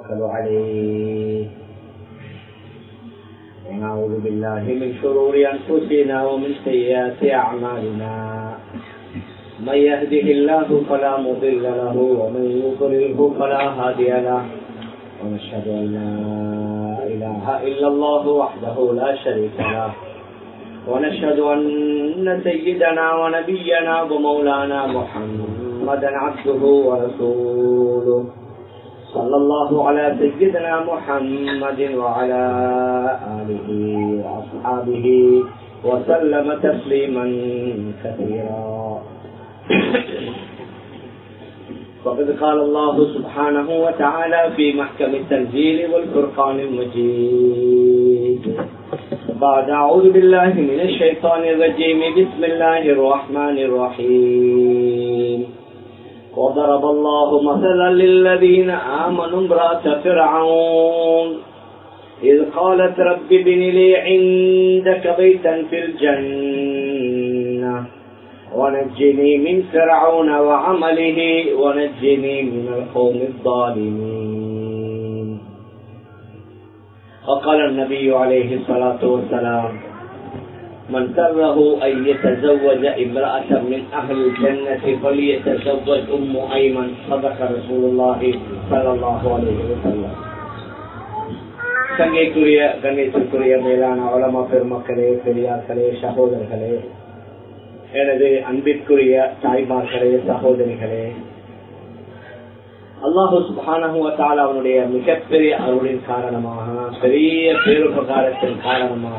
ونتوكل عليه ونعوذ بالله من شرور أنفسنا ومن سيئات أعمالنا من يهده الله فلا مضل له ومن يضلله فلا هادي له ونشهد أن لا إله إلا الله وحده لا شريك له ونشهد أن سيدنا ونبينا ومولانا محمدا عبده ورسوله صلى الله على سيدنا محمد وعلى آله وأصحابه وسلم تسليما كثيرا وقد قال الله سبحانه وتعالى في محكم التنزيل والفرقان المجيد بعد أعوذ بالله من الشيطان الرجيم بسم الله الرحمن الرحيم وضرب الله مثلا للذين آمنوا امرأة فرعون إذ قالت رب ابن لي عندك بيتا في الجنة ونجني من فرعون وعمله ونجني من القوم الظالمين وقال النبي عليه الصلاة والسلام من سره أن يتزوج امرأة من أهل الجنة فليتزوج أم أيمن صدق رسول الله صلى الله عليه وسلم சங்கைக்குரிய கண்ணியத்திற்குரிய மேலான உலமா பெருமக்களே பெரியார்களே சகோதரர்களே எனது அன்பிற்குரிய தாய்மார்களே சகோதரிகளே அல்லாஹு சுபானகுவத்தால் அவனுடைய மிகப்பெரிய அருளின் காரணமாக பெரிய பேருபகாரத்தின் காரணமாக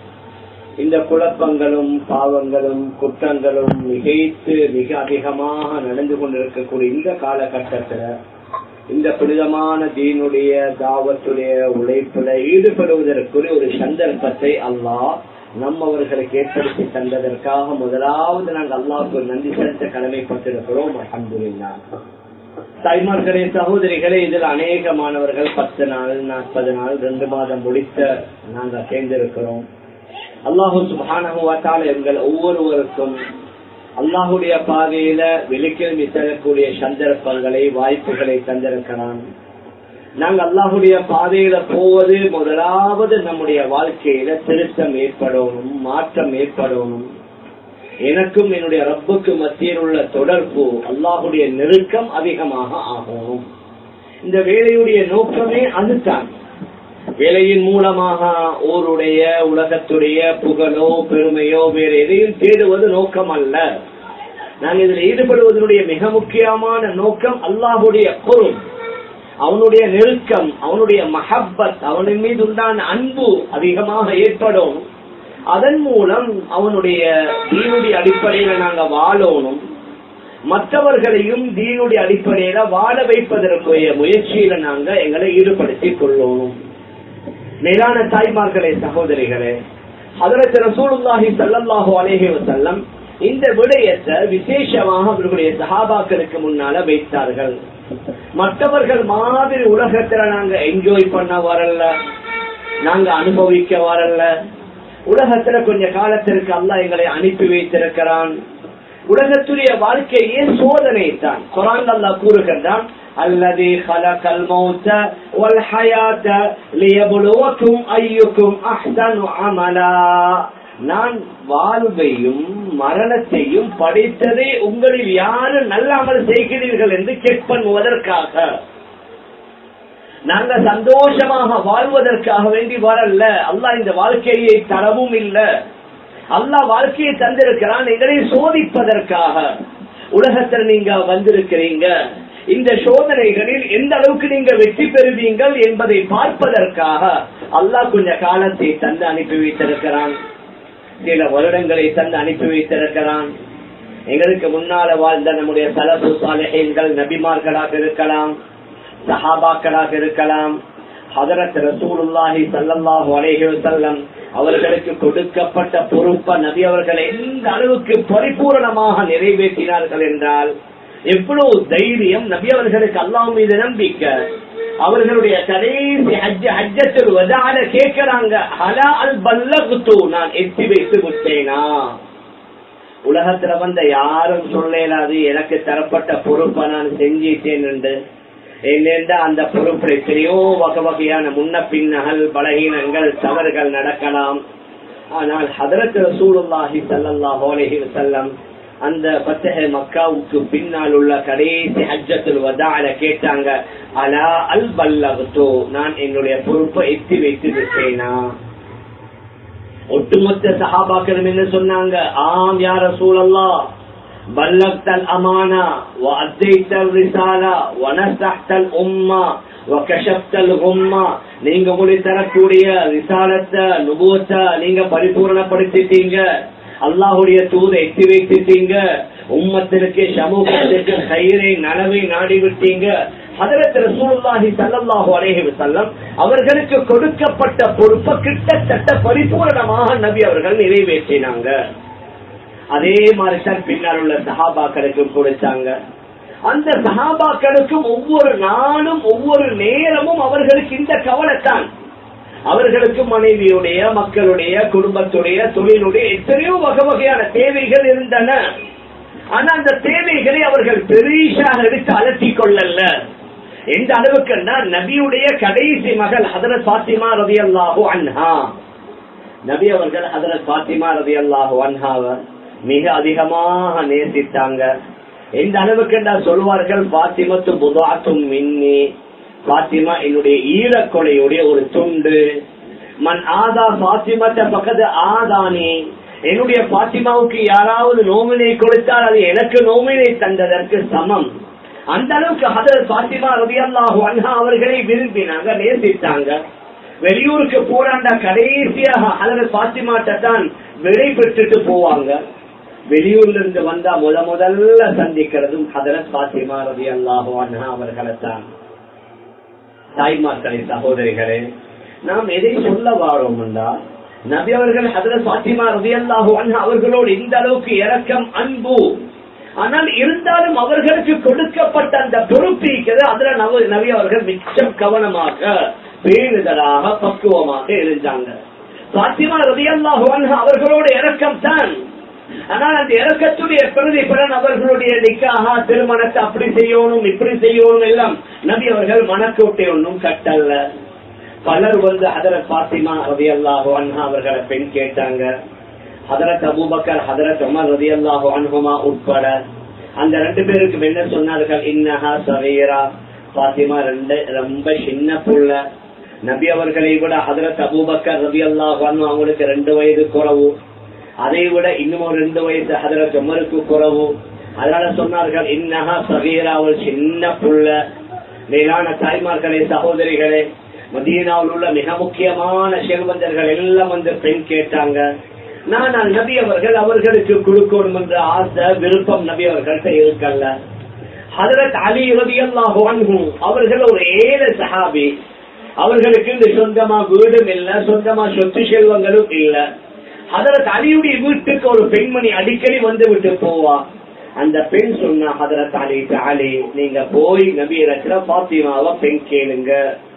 இந்த குழப்பங்களும் பாவங்களும் குற்றங்களும் மிகைத்து மிக அதிகமாக நடந்து கொண்டிருக்கக்கூடிய இந்த காலகட்டத்தில் இந்த புனிதமான தீனுடைய தாவத்துடைய உழைப்புல ஈடுபடுவதற்குரிய ஒரு சந்தர்ப்பத்தை அல்லாஹ் நம்மவர்களுக்கு ஏற்படுத்தி தந்ததற்காக முதலாவது நாங்கள் அல்லாவுக்கு நன்றி செலுத்த கடமைப்பட்டிருக்கிறோம் அன்புல்லா தாய்மார்களே சகோதரிகளே இதில் அநேக மாணவர்கள் பத்து நாள் நாற்பது நாள் ரெண்டு மாதம் முடித்த நாங்கள் சேர்ந்திருக்கிறோம் அல்லாஹு சுபானகுவாத்தால் எங்கள் ஒவ்வொருவருக்கும் அல்லாஹுடைய பாதையில வெளிக்கிழமை தரக்கூடிய சந்தர்ப்பங்களை வாய்ப்புகளை தந்திருக்கிறான் நாங்க அல்லாஹுடைய பாதையில போவது முதலாவது நம்முடைய வாழ்க்கையில திருத்தம் ஏற்படணும் மாற்றம் ஏற்படணும் எனக்கும் என்னுடைய ரப்புக்கு மத்தியில் உள்ள தொடர்பு அல்லாஹுடைய நெருக்கம் அதிகமாக ஆகணும் இந்த வேலையுடைய நோக்கமே அதுதான் வேலையின் மூலமாக ஊருடைய உலகத்துடைய புகழோ பெருமையோ வேறு எதையும் தேடுவது நோக்கம் அல்ல நான் இதில் ஈடுபடுவதனுடைய மிக முக்கியமான நோக்கம் அல்லாஹுடைய பொருள் அவனுடைய நெருக்கம் அவனுடைய மஹப்பத் அவனின் மீது உண்டான அன்பு அதிகமாக ஏற்படும் அதன் மூலம் அவனுடைய தீனுடைய அடிப்படையில நாங்க வாழணும் மற்றவர்களையும் தீனுடைய அடிப்படையில வாழ வைப்பதற்குரிய முயற்சியில நாங்க எங்களை ஈடுபடுத்திக் கொள்ளணும் மேலான தாய்மார்களே சகோதரிகளே அதற்கு ரசூலுல்லாஹி சல்லாஹு அலேஹி வசல்லம் இந்த விடயத்தை விசேஷமாக அவர்களுடைய சகாபாக்களுக்கு முன்னால வைத்தார்கள் மற்றவர்கள் மாதிரி உலகத்துல நாங்க என்ஜாய் பண்ண வரல நாங்க அனுபவிக்க வரல உலகத்துல கொஞ்ச காலத்திற்கு அல்ல எங்களை அனுப்பி வைத்திருக்கிறான் உலகத்துடைய வாழ்க்கையே சோதனை தான் குரான் அல்லா கூறுகின்றான் الذي خلق الموت والحياة ليبلوكم أيكم أحسن عملا நான் வாழ்வையும் மரணத்தையும் படைத்ததை உங்களில் யாரு நல்ல அமல் செய்கிறீர்கள் என்று செக் பண்ணுவதற்காக நாங்க சந்தோஷமாக வாழ்வதற்காக வேண்டி வரல அல்லா இந்த வாழ்க்கையை தரவும் இல்லை அல்லா வாழ்க்கையை தந்திருக்கிறான் எங்களை சோதிப்பதற்காக உலகத்தில் நீங்க வந்திருக்கிறீங்க இந்த சோதனைகளில் எந்த அளவுக்கு நீங்க வெற்றி பெறுவீங்கள் என்பதை பார்ப்பதற்காக அல்லாஹ் கொஞ்ச காலத்தை தந்து அனுப்பி வைத்திருக்கிறான் சில வருடங்களை தந்து அனுப்பி வைத்திருக்கிறான் எங்களுக்கு முன்னால வாழ்ந்த நம்முடைய சலபு சாலைகள் நபிமார்களாக இருக்கலாம் சஹாபாக்களாக இருக்கலாம் ஹதரத் ரசூலுல்லாஹி சல்லல்லாஹு அலைஹி வஸல்லம் அவர்களுக்கு கொடுக்கப்பட்ட பொறுப்ப நபி அவர்கள் எந்த அளவுக்கு பரிபூரணமாக நிறைவேற்றினார்கள் என்றால் எவ்வளவு தைரியம் நபி அவர்களுக்கு அல்லாஹ் மீது நம்பிக்கை அவர்களுடைய கடைசி ஹஜ் ஹஜ்ஜத்தில் வதால கேட்கிறாங்க ஹலா அல் பல்லகுத்து நான் எத்தி வைத்து விட்டேனா உலகத்துல வந்த யாரும் சொல்லலாது எனக்கு தரப்பட்ட பொறுப்பை நான் செஞ்சிட்டேன் என்று ஏனென்றா அந்த பொறுப்பில் எத்தனையோ வகை வகையான முன்ன பின்னகள் பலகீனங்கள் தவறுகள் நடக்கலாம் ஆனால் ஹதரத் ரசூலுல்லாஹி ஸல்லல்லாஹு அலைஹி வஸல்லம் அந்த பத்தக மக்காவுக்கு பின்னால் உள்ள கடைசி ஹஜ்ஜத்துல் வதால கேட்டாங்க அலா அல் பல்லகத்தோ நான் என்னுடைய பொறுப்பை எத்தி வைத்து விட்டேனா ஒட்டுமொத்த சஹாபாக்களும் என்ன சொன்னாங்க ஆம் யார சூழல்லா بلغت الأمانة وأديت الرسالة ونصحت الأمة وكشفت الغمة நீங்க உங்களை தரக்கூடிய ரிசாலத்தை நுபுவத்தை நீங்க பரிபூர்ணப்படுத்திட்டீங்க அல்லாஹுடைய தூதை எட்டி வைத்துட்டீங்க உம்மத்திற்கு சமூகத்திற்கு கயிறை நனவை நாடி விட்டீங்க ஹதரத் ரசூலுல்லாஹி ஸல்லல்லாஹு அலைஹி வஸல்லம் அவர்களுக்கு கொடுக்கப்பட்ட பொறுப்பை கிட்டத்தட்ட பரிபூரணமாக நபி அவர்கள் நிறைவேற்றினாங்க அதே மாதிரி தான் பின்னால் உள்ள சஹாபாக்களுக்கும் கொடுத்தாங்க அந்த சஹாபாக்களுக்கும் ஒவ்வொரு நாளும் ஒவ்வொரு நேரமும் அவர்களுக்கு இந்த கவலைத்தான் அவர்களுக்கு மனைவியுடைய மக்களுடைய குடும்பத்துடைய தொழிலுடைய எத்தனையோ வகை வகையான தேவைகள் இருந்தன ஆனா அந்த தேவைகளை அவர்கள் பெரிசாக எடுத்து அலட்டிக் கொள்ளல எந்த அளவுக்குன்னா நபியுடைய கடைசி மகள் ஹதரத் பாத்திமா ரவி அல்லாஹு அன்ஹா நபி அவர்கள் ஹதரத் பாத்திமா ரவி அல்லாஹு அன்ஹாவை மிக அதிகமாக நேசித்தாங்க எந்த அளவுக்கு என்றால் சொல்வார்கள் பாத்திமத்து புதாத்தும் மின்னி பாத்திமா என்னுடைய ஈழக்கொலையுடைய ஒரு துண்டு மண் ஆதா பாத்திமத்த பக்கத்து ஆதானி என்னுடைய பாத்திமாவுக்கு யாராவது நோமினை கொடுத்தால் அது எனக்கு நோமினை தந்ததற்கு சமம் அந்த அளவுக்கு ஹதரத் பாத்திமா ரவி அல்லாஹு அன்ஹா அவர்களை விரும்பினாங்க நேசித்தாங்க வெளியூருக்கு போறாண்டா கடைசியாக ஹதரத் பாத்திமாட்ட தான் விடை பெற்றுட்டு போவாங்க வெளியூர்ல இருந்து வந்தா முத முதல்ல சந்திக்கிறதும் ஹதரத் பாத்திமா ரவி அல்லாஹு அன்ஹா அவர்களை தான் தாய்மார்களே சகோதரிகளே நாம் எதை சொல்ல வாரோம் என்றால் நபி அவர்கள் ஹதரத் பாத்திமா ரவி அல்லாஹு அன்ஹா அவர்களோடு இந்த அளவுக்கு இரக்கம் அன்பு ஆனால் இருந்தாலும் அவர்களுக்கு கொடுக்கப்பட்ட அந்த பொறுப்பு இருக்கிறது அதுல நவ நபி அவர்கள் மிச்சம் கவனமாக பேணுதலாக பக்குவமாக இருந்தாங்க பாத்திமா ரவி அல்லாஹு அன்ஹா அவர்களோட இரக்கம் தான் ஆனால் அந்த இறக்கத்துடைய பிரதிபலன் அவர்களுடைய நிக்காக திருமணத்தை அப்படி செய்யணும் இப்படி செய்யணும் எல்லாம் நபி அவர்கள் மனக்கோட்டை ஒன்றும் கட்டல்ல பலர் வந்து ஹதரத் பாத்திமா ரவி அல்லாஹு அன்ஹா அவர்களை பெண் கேட்டாங்க ஹதரத் அபூபக்கர் ஹதரத் உமர் ரதி அல்லாஹு அன்ஹுமா உட்பட அந்த ரெண்டு பேருக்கு என்ன சொன்னார்கள் இன்னஹா சவீரா பாத்திமா ரெண்டு ரொம்ப சின்ன புள்ள நபி அவர்களை விட ஹதரத் அபூபக்கர் ரதி அல்லாஹு அன்ஹு அவங்களுக்கு ரெண்டு வயது குறவு அதை விட இன்னும் ஒரு ரெண்டு வயசு ஹதரத் உமருக்கு குறவு அதனால சொன்னார்கள் இன்னஹா சவீரா ஒரு சின்ன புள்ள மேலான தாய்மார்களே சகோதரிகளே மதீனாவில் உள்ள மிக முக்கியமான செல்வந்தர்கள் எல்லாம் வந்து பெண் கேட்டாங்க நான் நபி அவர்கள் அவர்களுக்கு கொடுக்கணும் என்ற ஆசை விருப்பம் நபி அவர்கள்ட்ட இருக்கல்ல ஹதரத் அலி ரவி அல்லாஹு அவர்கள் ஒரு ஏழு சஹாபி அவர்களுக்கு இந்த சொந்தமா வீடும் இல்ல சொந்தமா சொத்து செல்வங்களும் இல்ல ஹதரத் அலியுடைய வீட்டுக்கு ஒரு பெண்மணி அடிக்கடி வந்து விட்டு போவா அந்த பெண் சொன்னா ஹதரத் அலி அலி நீங்க போய் நபி இருக்கிற பாத்திமாவை பெண் கேளுங்க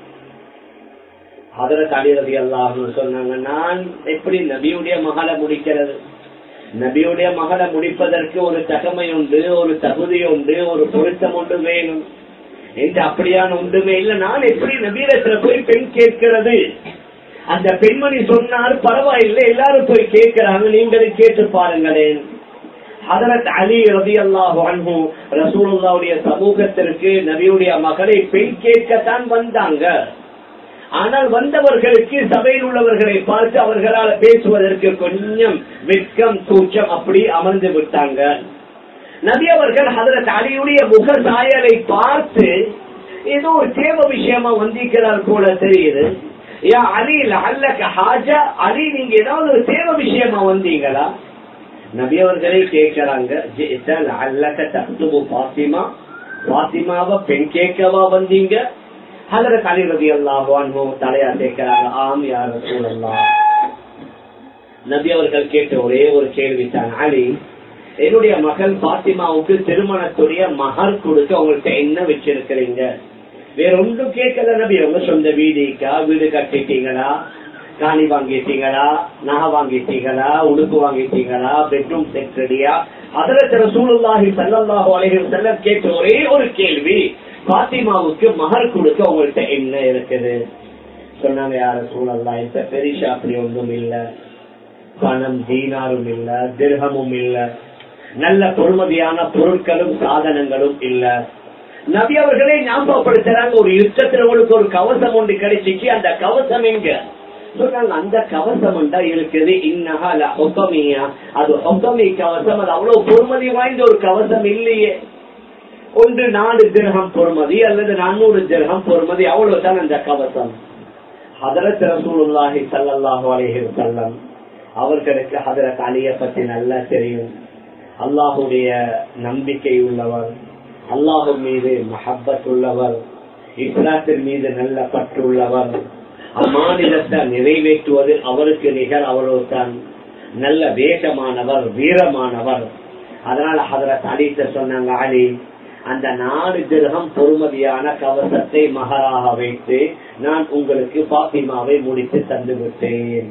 ஹதரத் அலி ரவி அல்லாஹ்னு சொன்னாங்க நான் எப்படி நபியுடைய மகளை முடிக்கிறது நபியுடைய மகளை முடிப்பதற்கு ஒரு தகமை உண்டு ஒரு தகுதி உண்டு ஒரு பொருத்தம் ஒன்று வேணும் என்று அப்படியான ஒன்றுமே இல்லை நான் எப்படி நபீரத்துல போய் பெண் கேட்கிறது அந்த பெண்மணி சொன்னார் பரவாயில்லை எல்லாரும் போய் கேட்கிறாங்க நீங்களும் கேட்டு பாருங்களேன் ஹதரத் அலி ரதி அல்லாஹு அன்ஹு ரசூலுல்லாவுடைய சமூகத்திற்கு நபியுடைய மகளை பெண் கேட்கத்தான் வந்தாங்க ஆனால் வந்தவர்களுக்கு சபையில் உள்ளவர்களை பார்த்து அவர்களால் பேசுவதற்கு கொஞ்சம் வெட்கம் கூச்சம் அப்படி அமர்ந்து விட்டாங்க நபி அவர்கள் ஹதரத் அலியுடைய முக சாயலை பார்த்து ஏதோ ஒரு தேவ விஷயமா வந்திருக்கிறார் போல தெரியுது யா அலி அல்லக்க ஹாஜா அலி நீங்க ஏதாவது ஒரு தேவ விஷயமா வந்தீங்களா நபி அவர்களே கேட்கிறாங்க அல்லக்க தத்துவ பாத்திமா பாத்திமாவை பெண் கேட்கவா வந்தீங்க ஹதரத் அலி ரவி அல்லாஹோ தலையா கேட்கிறாங்க ஆம் யார் சூழல்லாம் நபி அவர்கள் கேட்ட ஒரே ஒரு கேள்வி தான் அலி என்னுடைய மகள் பாத்திமாவுக்கு திருமணத்துடைய மகர் கொடுக்க உங்கள்கிட்ட என்ன வச்சிருக்கிறீங்க வேற ஒன்றும் கேட்கல நபி உங்க சொந்த வீடுக்கா வீடு கட்டிட்டீங்களா காணி வாங்கிட்டீங்களா நகை வாங்கிட்டீங்களா உடுப்பு வாங்கிட்டீங்களா பெட்ரூம் செட் ரெடியா அதுல சில சூழலாகி செல்லல்லாஹோ அலைகள் செல்ல கேட்ட ஒரே ஒரு கேள்வி பாத்திமாவுக்கு மகர் கொடுக்க உங்கள்கிட்ட என்ன இருக்குது சொன்னாங்க யார சூழல்லாம் இப்ப பெரிசா அப்படி ஒன்றும் இல்ல பணம் தீனாரும் இல்ல திருகமும் இல்ல நல்ல பொறுமதியான பொருட்களும் சாதனங்களும் இல்ல நபி அவர்களே ஞாபகப்படுத்துறாங்க ஒரு யுத்தத்துல உங்களுக்கு ஒரு கவசம் ஒன்று கிடைச்சிச்சு அந்த கவசம் எங்க சொல்றாங்க அந்த கவசம் தான் இருக்குது இன்னஹால ஒப்பமியா அது ஒப்பமி கவசம் அது அவ்வளவு பொறுமதி வாய்ந்த ஒரு கவசம் இல்லையே ஒன்று நாலு திரகம் பொறுமதி அல்லது நானூறு திரகம் பொறுமதி அவ்வளவுதான் அந்த கவசம் ஹதரத் ரசூலுல்லாஹி ஸல்லல்லாஹு அலைஹி வஸல்லம் அவர்களுக்கு ஹதரத் அலிய பத்தி நல்லா தெரியும் அல்லாஹுடைய நம்பிக்கை உள்ளவர் அல்லாஹு மீது மஹப்பத் உள்ளவர் இஸ்லாத்தின் மீது நல்ல பற்று உள்ளவர் அம்மாநிலத்தை நிறைவேற்றுவது அவருக்கு நிகர் அவரோதான் நல்ல வேகமானவர் வீரமானவர் அதனால ஹதரத் அலித்த சொன்னாங்க அலி அந்த நாலு திருகம் பொறுமதியான கவசத்தை மகராக வைத்து நான் உங்களுக்கு பாத்திமாவை முடித்து தந்து விட்டேன்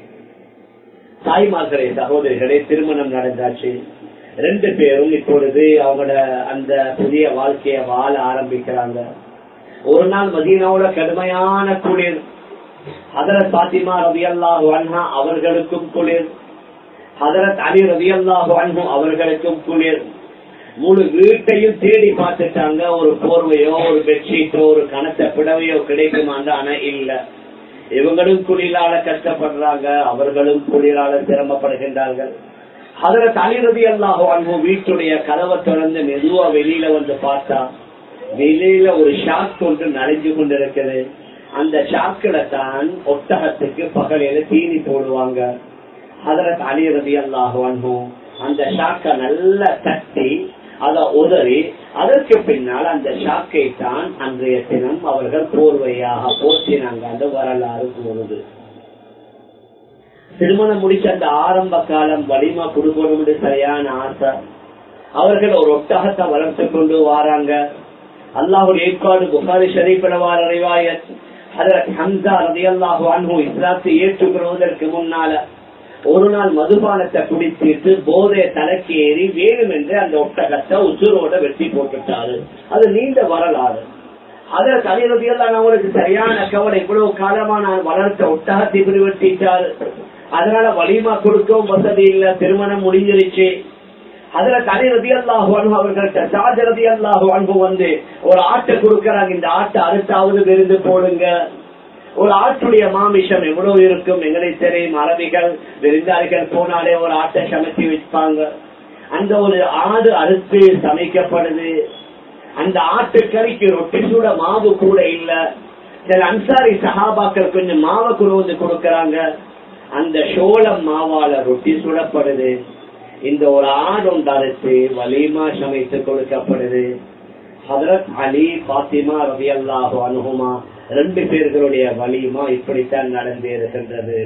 தாய்மார்களே சகோதரிகளே திருமணம் நடந்தாச்சு ரெண்டு பேரும் இப்பொழுது அவங்களோட அந்த புதிய வாழ்க்கைய வாழ ஆரம்பிக்கிறாங்க ஒரு நாள் மதீனாவோட கடுமையான குளிர் ஹதரத் பாத்திமா ரவி அல்லாஹு அன்ஹா அவர்களுக்கும் குளிர் ஹதரத் அலி ரவி அல்லாஹு அன்ஹு அவர்களுக்கும் குளிர் முழு வீட்டையும் தேடி பார்த்துட்டாங்க ஒரு போர்வையோ ஒரு பெட்ஷீட்டோ ஒரு கனத்த பிடவையோ கிடைக்குமான்னு ஆனா இல்ல இவங்களும் குளிரால கஷ்டப்படுறாங்க அவர்களும் குளிரால சிரமப்படுகின்றார்கள் அதுல தலைநதி அல்லாஹோ அன்பு வீட்டுடைய கதவை திறந்து மெதுவா வெளியில வந்து பார்த்தா வெளியில ஒரு ஷாக் ஒன்று நனைஞ்சு கொண்டிருக்குது அந்த ஷாக்கில தான் ஒட்டகத்துக்கு பகலையில தீனி போடுவாங்க அதுல தலைநதி அல்லாஹோ அன்பு அந்த ஷாக்க நல்லா தட்டி அதை உதறி அதற்கு பின்னால் அந்த ஷாக்கை தான் அன்றைய தினம் அவர்கள் போர்வையாக போற்றினாங்க அந்த வரலாறு கூறுது திருமணம் முடிச்ச அந்த ஆரம்ப காலம் வலிமா கொடுக்கணும் சரியான ஆசை அவர்கள் ஒரு ஒட்டகத்தை வளர்த்து கொண்டு வராங்க அல்லாஹுடைய ஏற்பாடு புகாரி ஷரீஃபில் வார ரிவாயத் அதற்கு ஹம்சா ரதி அல்லாஹு அன்ஹு இஸ்லாத்தை ஏற்றுக்கொள்வதற்கு முன்னால ஒரு நாள் மதுபானத்தை குடிச்சிட்டு போதைய தலைக்கு ஏறி வேணும் என்று அந்த ஒட்டகத்தை உசுரோட வெட்டி போட்டுட்டாரு அது நீண்ட வரலாறு அதுல தலைவதியெல்லாம் அவங்களுக்கு சரியான கவலை இவ்வளவு காலமா நான் வளர்த்த ஒட்டகத்தை இப்படி வெட்டிட்டாரு அதனால வலிமா கொடுக்கவும் வசதி இல்ல திருமணம் முடிஞ்சிருச்சு அதுல தனி ரதி அல்லாஹு அன்பு அவர்கள்ட்ட சாஜ ரதி அல்லாஹு அன்பு வந்து ஒரு ஆட்டை கொடுக்கறாங்க இந்த ஆட்டை அறுத்தாவது விருந்து போடுங்க ஒரு ஆட்டுடைய மாமிஷம் எவ்வளவு இருக்கும் எங்களை தெரியும் அரபிகள் விருந்தாளிகள் போனாலே ஒரு ஆட்டை சமைச்சு வச்சுப்பாங்க அந்த ஒரு ஆடு அறுத்து சமைக்கப்படுது அந்த ஆட்டுக்கறிக்கு ரொட்டி சூட மாவு கூட இல்ல சில அன்சாரி சஹாபாக்கள் கொஞ்சம் மாவை கொண்டு வந்து கொடுக்கறாங்க அந்த சோளம் மாவால ரொட்டி சுடப்படுது இந்த ஒரு ஆடு ஒன்று அறுத்து வலிமா சமைத்து கொடுக்கப்படுது ஹதரத் அலி பாத்திமா ரவி அல்லாஹு அனுகுமா ரெண்டு பேர்களுடைய வலிமா இப்படித்தான் நடந்து இருக்கின்றது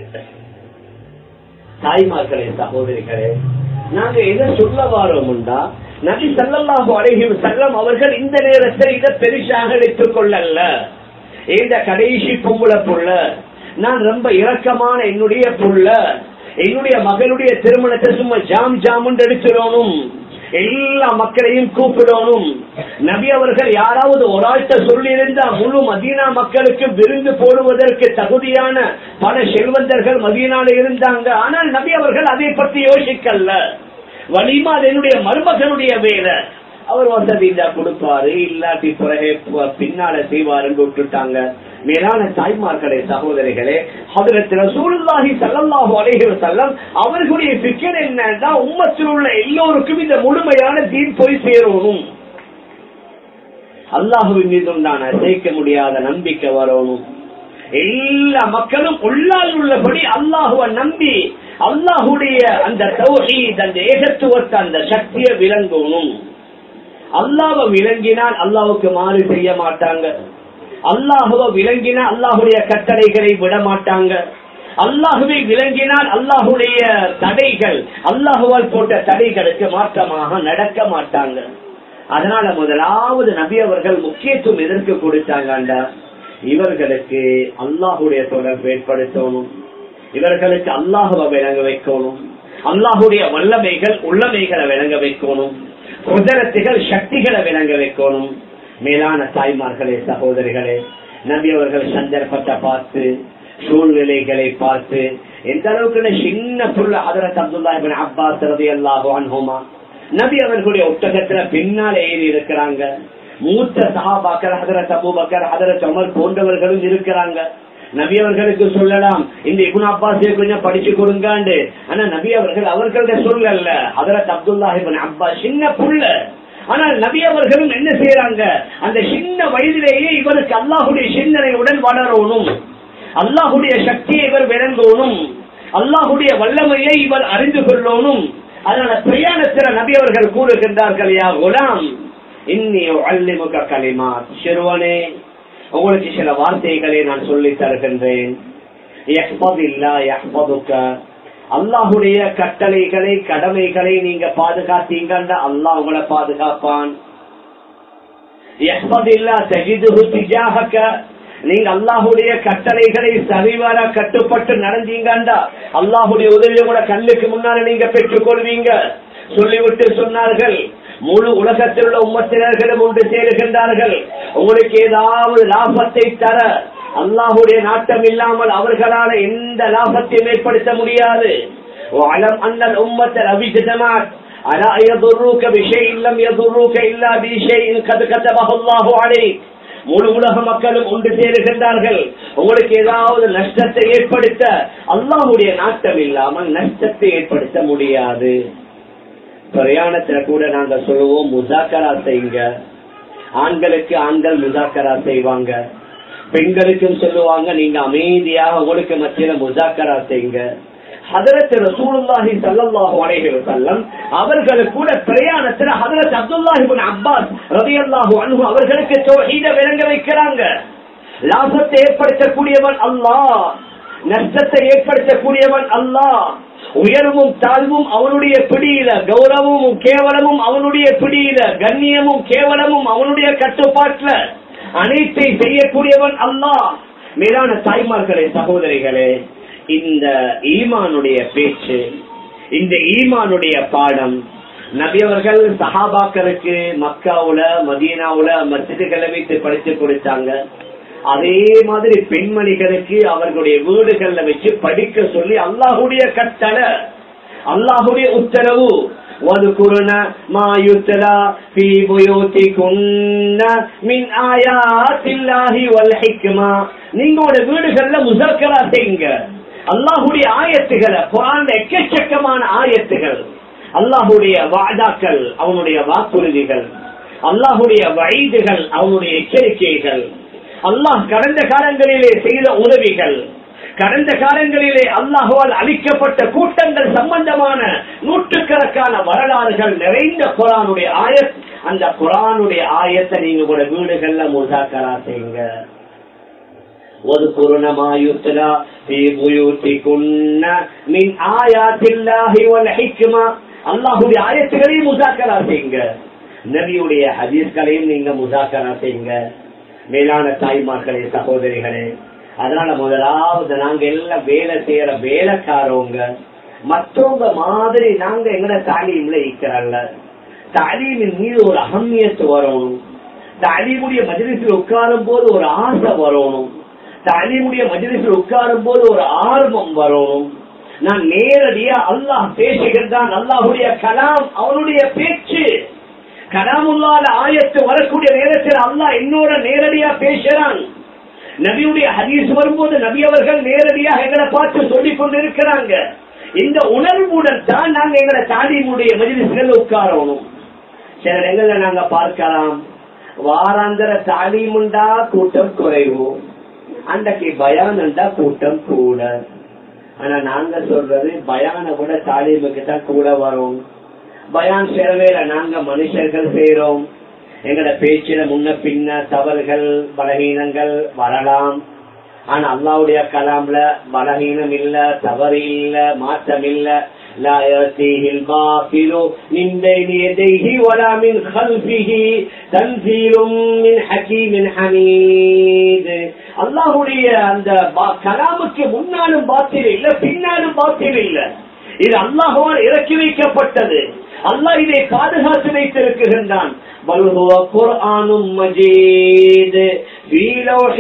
தாய்மார்களே சகோதரிகளே நாங்க எதை சொல்ல வாரோம்டா நபி சல்லல்லாஹு அலைஹி செல்லம் அவர்கள் இந்த நேரத்தில் இதை பெருசாக எடுத்துக் கொள்ளல இந்த கடைசி பொம்பளை புள்ள நான் ரொம்ப இரக்கமான என்னுடைய புள்ள என்னுடைய மகளுடைய திருமணத்தை சும்மா ஜாம் ஜாமுன் எடுத்துடணும் எல்லா மக்களையும் கூப்பிடணும் நபி அவர்கள் யாராவது ஒரு ஆள்கிட்ட சொல்லி இருந்தா முழு மதீனா மக்களுக்கு விருந்து போடுவதற்கு தகுதியான பல செல்வந்தர்கள் மதீனால இருந்தாங்க ஆனால் நபி அவர்கள் அதை பற்றி யோசிக்கல வலிமா அது என்னுடைய மருமகனுடைய வேலை அவர் வசதி இருந்தா கொடுப்பாரு இல்லாட்டி பிறகு பின்னால செய்வாருன்னு விட்டுட்டாங்க மேலான தாய்மார்களே சகோதரிகளே அதற்கு சூழ்நாகி சல்லல்லாஹு அலைஹி வஸல்லம் அவர்களுடைய சிக்கல் என்னன்னா உம்மத்தில் உள்ள எல்லோருக்கும் இந்த முழுமையான தீன் போய் சேரணும் அல்லாஹுவின் மீது உண்டான அசைக்க முடியாத நம்பிக்கை வரணும் எல்லா மக்களும் உள்ளால் உள்ளபடி அல்லாஹுவ நம்பி அல்லாஹுடைய அந்த தௌஹீத் அந்த ஏகத்துவத்தை அந்த சக்தியை விளங்கணும் அல்லாஹ விளங்கினால் அல்லாஹுக்கு மாறு செய்ய மாட்டாங்க அல்லாஹுவ விளங்கினால் அல்லாஹுடைய கட்டளைகளை விட மாட்டாங்க அல்லாஹுவை விளங்கினால் அல்லாஹுடைய தடைகள் அல்லாஹுவால் போட்ட தடைகளுக்கு மாற்றமாக நடக்க மாட்டாங்க அதனால முதலாவது நபி அவர்கள் முக்கியத்துவம் எதற்கு கொடுத்தாங்கண்டா இவர்களுக்கு அல்லாஹுடைய தொடர்பு ஏற்படுத்தணும் இவர்களுக்கு அல்லாஹுவ விளங்க வைக்கணும் அல்லாஹுடைய வல்லமைகள் உள்ளமைகளை விளங்க வைக்கணும் குதிரத்துகள் சக்திகளை விளங்க வைக்கணும் மேலான தாய்மார்களே சகோதரிகளே நபி அவர்கள் சந்தர்ப்பத்தை பார்த்து சூழ்நிலைகளை பார்த்து எந்த அளவுக்கு சின்ன புள்ள அதரத் அப்துல்லா இபின் அப்பாஸ் ரதி அல்லாஹு அன்ஹுமா நபி அவர்களுடைய ஒட்டகத்துல பின்னால் ஏறி இருக்கிறாங்க மூத்த சஹாபாக்கர் ஹதரத் அபூபக்கர் ஹதரத் அமர் போன்றவர்களும் இருக்கிறாங்க நபி அவர்களுக்கு சொல்லலாம் இந்த இபுன் அப்பாஸை கொஞ்சம் படிச்சு கொடுங்காண்டு ஆனா நபி அவர்கள் அவர்கள்ட்ட சொல்லல ஹதரத் அப்துல்லா இபின் அப்பாஸ் சின்ன புள்ள ஆனால் நபி அவர்களும் என்ன செய்யறாங்க அந்த சின்ன வயதிலேயே இவருக்கு அல்லாஹுடைய சிந்தனையுடன் வளரணும் அல்லாஹுடைய சக்தியை இவர் விளங்கணும் அல்லாஹுடைய வல்லமையை இவர் அறிந்து கொள்ளணும் அதனால பிரயாணத்தில் நபி அவர்கள் கூறுகின்றார்கள் யா குலாம் இன்னி அல்லிமுக கலிமா சிறுவனே உங்களுக்கு சில வார்த்தைகளை நான் சொல்லி தருகின்றேன் அல்லாஹுடைய கட்டளைகளை கடமைகளை நீங்க பாதுகாத்தீங்கன்னா அல்லாஹ் உங்களை பாதுகாப்பான் நீங்க அல்லாஹுடைய கட்டளைகளை சரிவர கட்டுப்பட்டு நடந்தீங்கண்டா அல்லாஹுடைய உதவியை கூட கண்ணுக்கு முன்னால நீங்க பெற்றுக் கொள்வீங்க சொல்லிவிட்டு சொன்னார்கள் முழு உலகத்தில் உள்ள உம்மத்தினர்களும் ஒன்று சேருகின்றார்கள் உங்களுக்கு ஏதாவது லாபத்தை தர அல்லாஹுடைய நாட்டம் இல்லாமல் அவர்களால் எந்த லாபத்தையும் ஏற்படுத்த முடியாது அண்ணல் உம்மத்தர் அபிஜமாத் ألا يضروك بشيء لم يضروك إلا بشيء قد كتبه الله عليك முழு உலக மக்களும் ஒன்று சேருகின்றார்கள் உங்களுக்கு ஏதாவது நஷ்டத்தை ஏற்படுத்த அல்லாஹுடைய நாட்டம் இல்லாமல் நஷ்டத்தை ஏற்படுத்த முடியாது பிரயாணத்துல கூட நாங்க சொல்லுவோம் முசாக்கரா செய்யுங்க ஆண்களுக்கு ஆண்கள் முசாக்கரா செய்வாங்க பெண்களுக்கும் சொல்லுவாங்க நீங்க அமைதியாக உங்களுக்கு மத்தியில முசாக்கரா செய்யுங்க ஹதரத் ரசூலுல்லாஹி ஸல்லல்லாஹு அலைஹி வஸல்லம் அவர்கள் கூட பிரயாணத்துல ஹதரத் அப்துல்லாஹி இப்னு அப்பாஸ் ரலியல்லாஹு அன்ஹு அவர்களுக்கு தௌஹீத விளங்க வைக்கிறாங்க லாபத்தை ஏற்படுத்தக்கூடியவன் அல்லாஹ் நஷ்டத்தை ஏற்படுத்தக்கூடியவன் அல்லாஹ் உயர்வும் தாழ்வும் அவனுடைய பிடியில கௌரவமும் கேவலமும் அவனுடைய பிடியில கண்ணியமும் கேவலமும் அவனுடைய கட்டுப்பாட்டுல அனைத்தை செய்யக்கூடியவன் அல்லாஹ் மேலான தாய்மார்களே சகோதரிகளே இந்த ஈமானுடைய பேச்சு இந்த ஈமானுடைய பாடம் நபியவர்கள் சஹாபாக்களுக்கு மக்காவுல மதீனாவுல மசிதுகளை வைத்து படித்து கொடுத்தாங்க அதே மாதிரி பெண்மணிகளுக்கு அவர்களுடைய வீடுகள்ல வச்சு படிக்க சொல்லி அல்லாஹுடைய கட்டளை அல்லாஹுடைய உத்தரவு وَاذْكُرْنَ مَا يُتْلَى فِي بُيُوتِكُنَّ مِنْ آيَاتِ اللَّهِ وَالْحِكْمَةِ நீங்களோட வீடுகள்ல முசக்கரா செய்யுங்க அல்லாஹுடைய ஆயத்துகளை குரான் எக்கச்சக்கமான ஆயத்துகள் அல்லாஹுடைய வாதாக்கள் அவனுடைய வாக்குறுதிகள் அல்லாஹுடைய வயதுகள் அவனுடைய எச்சரிக்கைகள் அல்லாஹ் கடந்த காலங்களிலே செய்த உதவிகள் கடந்த காலங்களிலே அல்லாஹுவால் அளிக்கப்பட்ட கூட்டங்கள் சம்பந்தமான நூற்றுக்கணக்கான வரலாறுகள் நிறைந்த குரானுடைய ஆயத் அந்த குரானுடைய ஆயத்தை நீங்க கூட வீடுகள்ல முசாக்கரா செய்யுங்க واذكرن ما يتلى في بيوتكن من آيات الله والحكمة அல்லாஹுடைய ஆயத்துகளையும் முசாக்கரா செய்யுங்க நபியுடைய ஹதீஸ்களையும் நீங்க முசாக்கரா செய்யுங்க மேலான தாய்மார்களே சகோதரிகளே அதனால முதலாவது நாங்க எல்லாம் வேலை செய்யற வேலைக்காரவங்க மற்றவங்க மாதிரி நாங்க எங்கட தாலீம்ல இருக்கிறல்ல தாலீமின் மீது ஒரு அகமியத்து வரணும் தாலீமுடைய மஜிலிசில் உட்காரும் போது ஒரு ஆசை வரணும் தாலீமுடைய மஜிலிசில் உட்காரும் போது ஒரு ஆர்வம் வரணும் நான் நேரடியா அல்லாஹ் பேசுகின்றான் அல்லாஹுடைய கலாம் அவனுடைய பேச்சு கலாமுல்லாத ஆயத்து வரக்கூடிய நேரத்தில் அல்லாஹ் என்னோட நேரடியா பேசுறான் நபியுடைய ஹதீஸ் வரும்போது நபி அவர்கள் நேரடியாக எங்களை பார்த்து சொல்லிக் கொண்டிருக்கிறாங்க இந்த உணர்வுடன் தான் நாங்க எங்களை தாலிமுடைய மஜிலிஸ்கள் உட்காரணும் சில இடங்கள்ல நாங்க பார்க்கலாம் வாராந்திர தாலீமுண்டா கூட்டம் குறைவு அன்றைக்கு பயானண்டா கூட்டம் கூட ஆனா நாங்க சொல்றது பயான விட தாலீமுக்கு தான் கூட வரும் பயான் சேரவேல நாங்க மனுஷர்கள் செய்யறோம் எங்கட பேச்சில முன்ன பின்ன தவறுகள் பலகீனங்கள் வரலாம் ஆனா அல்லாவுடைய கலாம்ல பலகீனம் இல்ல தவறு இல்ல மாற்றம் இல்ல لا يأتيه الباطل من بين يديه ولا من خلفه تنزيل من حكيم حميد அல்லாஹுடைய அந்த கலாமுக்கு முன்னாலும் பாத்தில் இல்ல பின்னாலும் பாத்தில் இல்ல இது அல்லாஹுவால் இறக்கி வைக்கப்பட்டது அல்லாஹ் இதை பாதுகாத்து வைத்திருக்கின்றான் بل هو قرآن مجيد في لوح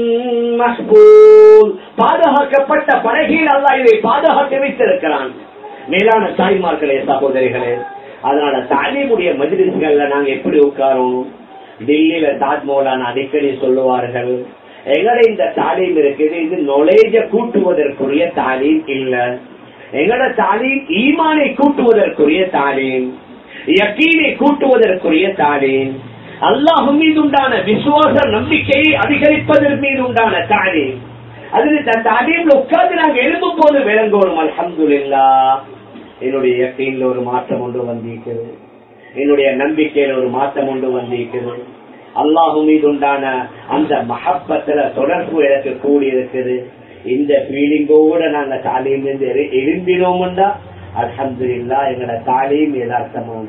محفوظ பாதுகாக்கப்பட்ட பலகையில் அல்லாஹ் இதை பாதுகாத்து வைத்திருக்கிறான் மேலான தாய்மார்களே சகோதரிகளே அதனால தாலிமுடைய மஜிலிஸ்கள்ல நாங்க எப்படி உட்காரோம் டெல்லியில தாஜ்மோலான அடிக்கடி சொல்லுவார்கள் எங்கட இந்த தாலீம் இருக்குது இது நொலேஜ கூட்டுவதற்குரிய தாலீம் இல்ல எங்கட தாலீம் ஈமானை கூட்டுவதற்குரிய தாலீம் யக்கீனை கூட்டுவதற்குரிய தாலீம் அல்லாஹு மீது உண்டான விசுவாச நம்பிக்கையை அதிகரிப்பதன் மீது உண்டான தாலீம் அதில் இந்த தாலீம்ல உட்கார்ந்து நாங்க எழுதும் போது விளங்கணும் அல்ஹம்துலில்லா என்னுடைய யக்கீன்ல ஒரு மாற்றம் ஒன்று வந்திருக்கிறது என்னுடைய நம்பிக்கையில ஒரு மாற்றம் ஒன்று வந்திருக்கிறது அல்லாஹு மீது உண்டான அந்த மஹப்பத்துல தொடர்பு எனக்கு கூடி இருக்குது இந்த ஃபீலிங்கோட நாங்க தாலீம் எழும்பினோம்டா அல்ஹம்துலில்லா எங்களோட தாலீம் யதார்த்தமான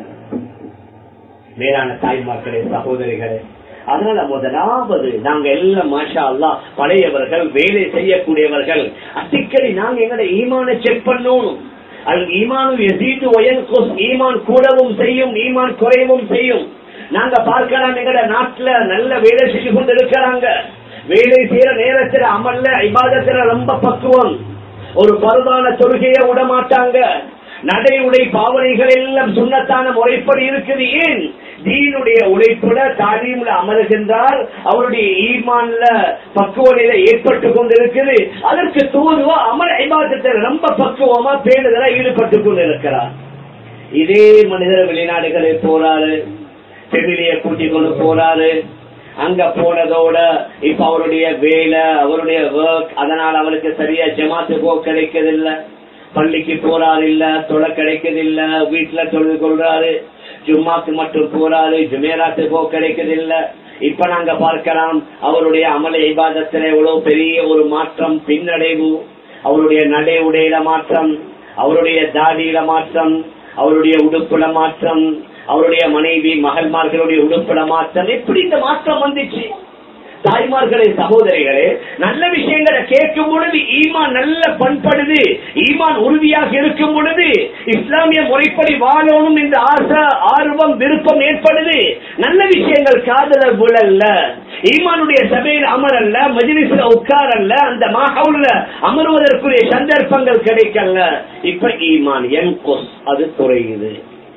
மேலான தாய்மார்களே சகோதரிகளே அதனால முதலாவது நாங்க எல்லாம் மாஷா அல்லா பழையவர்கள் வேலை செய்யக்கூடியவர்கள் அடிக்கடி நாங்க எங்களோட ஈமான செக் பண்ணணும் அது ஈமானும் எசீட்டு ஒயன் ஈமான் கூடவும் செய்யும் ஈமான் குறையவும் செய்யும் நாங்க பார்க்கலாம் எங்கட நாட்டுல நல்ல வேலை செஞ்சு கொண்டு இருக்கிறாங்க வேலை செய்யற நேரத்துல அமல்ல இபாதத்துல ரொம்ப பக்குவம் ஒரு பருதான தொழுகைய விட மாட்டாங்க நடை உடை பாவனைகள் எல்லாம் சுண்ணத்தான முறைப்படி இருக்குது ஏன் தீனுடைய உழைப்புல தாலீம்ல அமருகின்றார் அவருடைய ஈமான்ல பக்குவ நிலை ஏற்பட்டு கொண்டிருக்குது அதற்கு தூதுவா அமல் ஐபாதத்தில் ரொம்ப பக்குவமா பேணுதல ஈடுபட்டு கொண்டிருக்கிறார் இதே மனிதர் வெளிநாடுகளில் போறாரு செவிலிய கூட்டிக் கொண்டு போறாரு அங்க போனதோட இப்ப அவருடைய வேலை அவருடைய ஒர்க் அதனால அவருக்கு சரியா ஜமாத்து போ கிடைக்கதில்லை பள்ளிக்கு போறாரு இல்ல தொலை கிடைக்கதில்ல வீட்டுல தொழுது கொள்றாரு ஜும்மாக்கு மட்டும் போறாரு ஜுமேராத்து போ கிடைக்கதில்ல இப்ப நாங்க பார்க்கலாம் அவருடைய அமல இபாதத்துல எவ்வளவு பெரிய ஒரு மாற்றம் பின்னடைவு அவருடைய நடை உடையில மாற்றம் அவருடைய தாடியில மாற்றம் அவருடைய உடுப்புல மாற்றம் அவருடைய மனைவி மகள்மார்களுடைய உடுப்புல மாற்றம் எப்படி இந்த மாற்றம் வந்துச்சு தாய்மார்களே சகோதரிகளே நல்ல விஷயங்களை கேட்கும் பொழுது ஈமான் நல்ல பண்படுது ஈமான் உறுதியாக இருக்கும் பொழுது இஸ்லாமிய முறைப்படி வாழணும் என்ற ஆசை ஆர்வம் விருப்பம் ஏற்படுது நல்ல விஷயங்கள் காதல விழல்ல ஈமானுடைய சபையில் அமரல்ல மஜிலிஸ்ல உட்காரல்ல அந்த மாஹவுல்ல அமர்வதற்குரிய சந்தர்ப்பங்கள் கிடைக்கல இப்ப ஈமான் என் அது குறையுது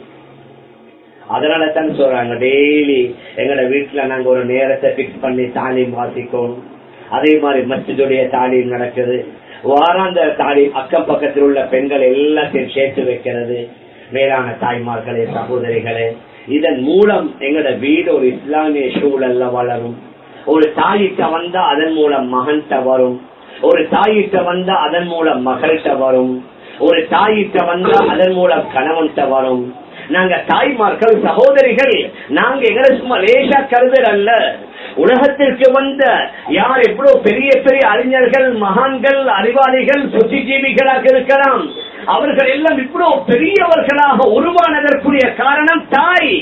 அதனால தான் சொல்றாங்க டெய்லி எங்கட வீட்டுல நாங்க ஒரு நேரத்தை பிக்ஸ் பண்ணி தாலீம் வாசிக்கணும் அதே மாதிரி மஸ்ஜிதுடைய தாலீம் நடக்குது வாராந்த தாலீம் அக்கம் பக்கத்தில் உள்ள பெண்கள் எல்லாத்தையும் சேர்த்து வைக்கிறது மேலான தாய்மார்களே சகோதரிகளே இதன் மூலம் எங்கட வீடு ஒரு இஸ்லாமிய சூழல்ல வளரும் ஒரு தாயிட்ட வந்தா அதன் மூலம் மகன்கிட்ட வரும் ஒரு தாயிட்ட வந்தா அதன் மூலம் மகள்கிட்ட வரும் ஒரு தாயிட்ட வந்தா அதன் மூலம் கணவன்கிட்ட வரும் நாங்க தாய்மார்கள் சகோதரிகள் நாங்க எங்களை சும்மா லேசா கருதல் அல்ல உலகத்திற்கு வந்த யார் எவ்வளவு பெரிய பெரிய அறிஞர்கள் மகான்கள் அறிவாளிகள் புத்திஜீவிகளாக இருக்கலாம் அவர்கள் எல்லாம் இவ்வளவு பெரியவர்களாக உருவானதற்குரிய காரணம் தாய்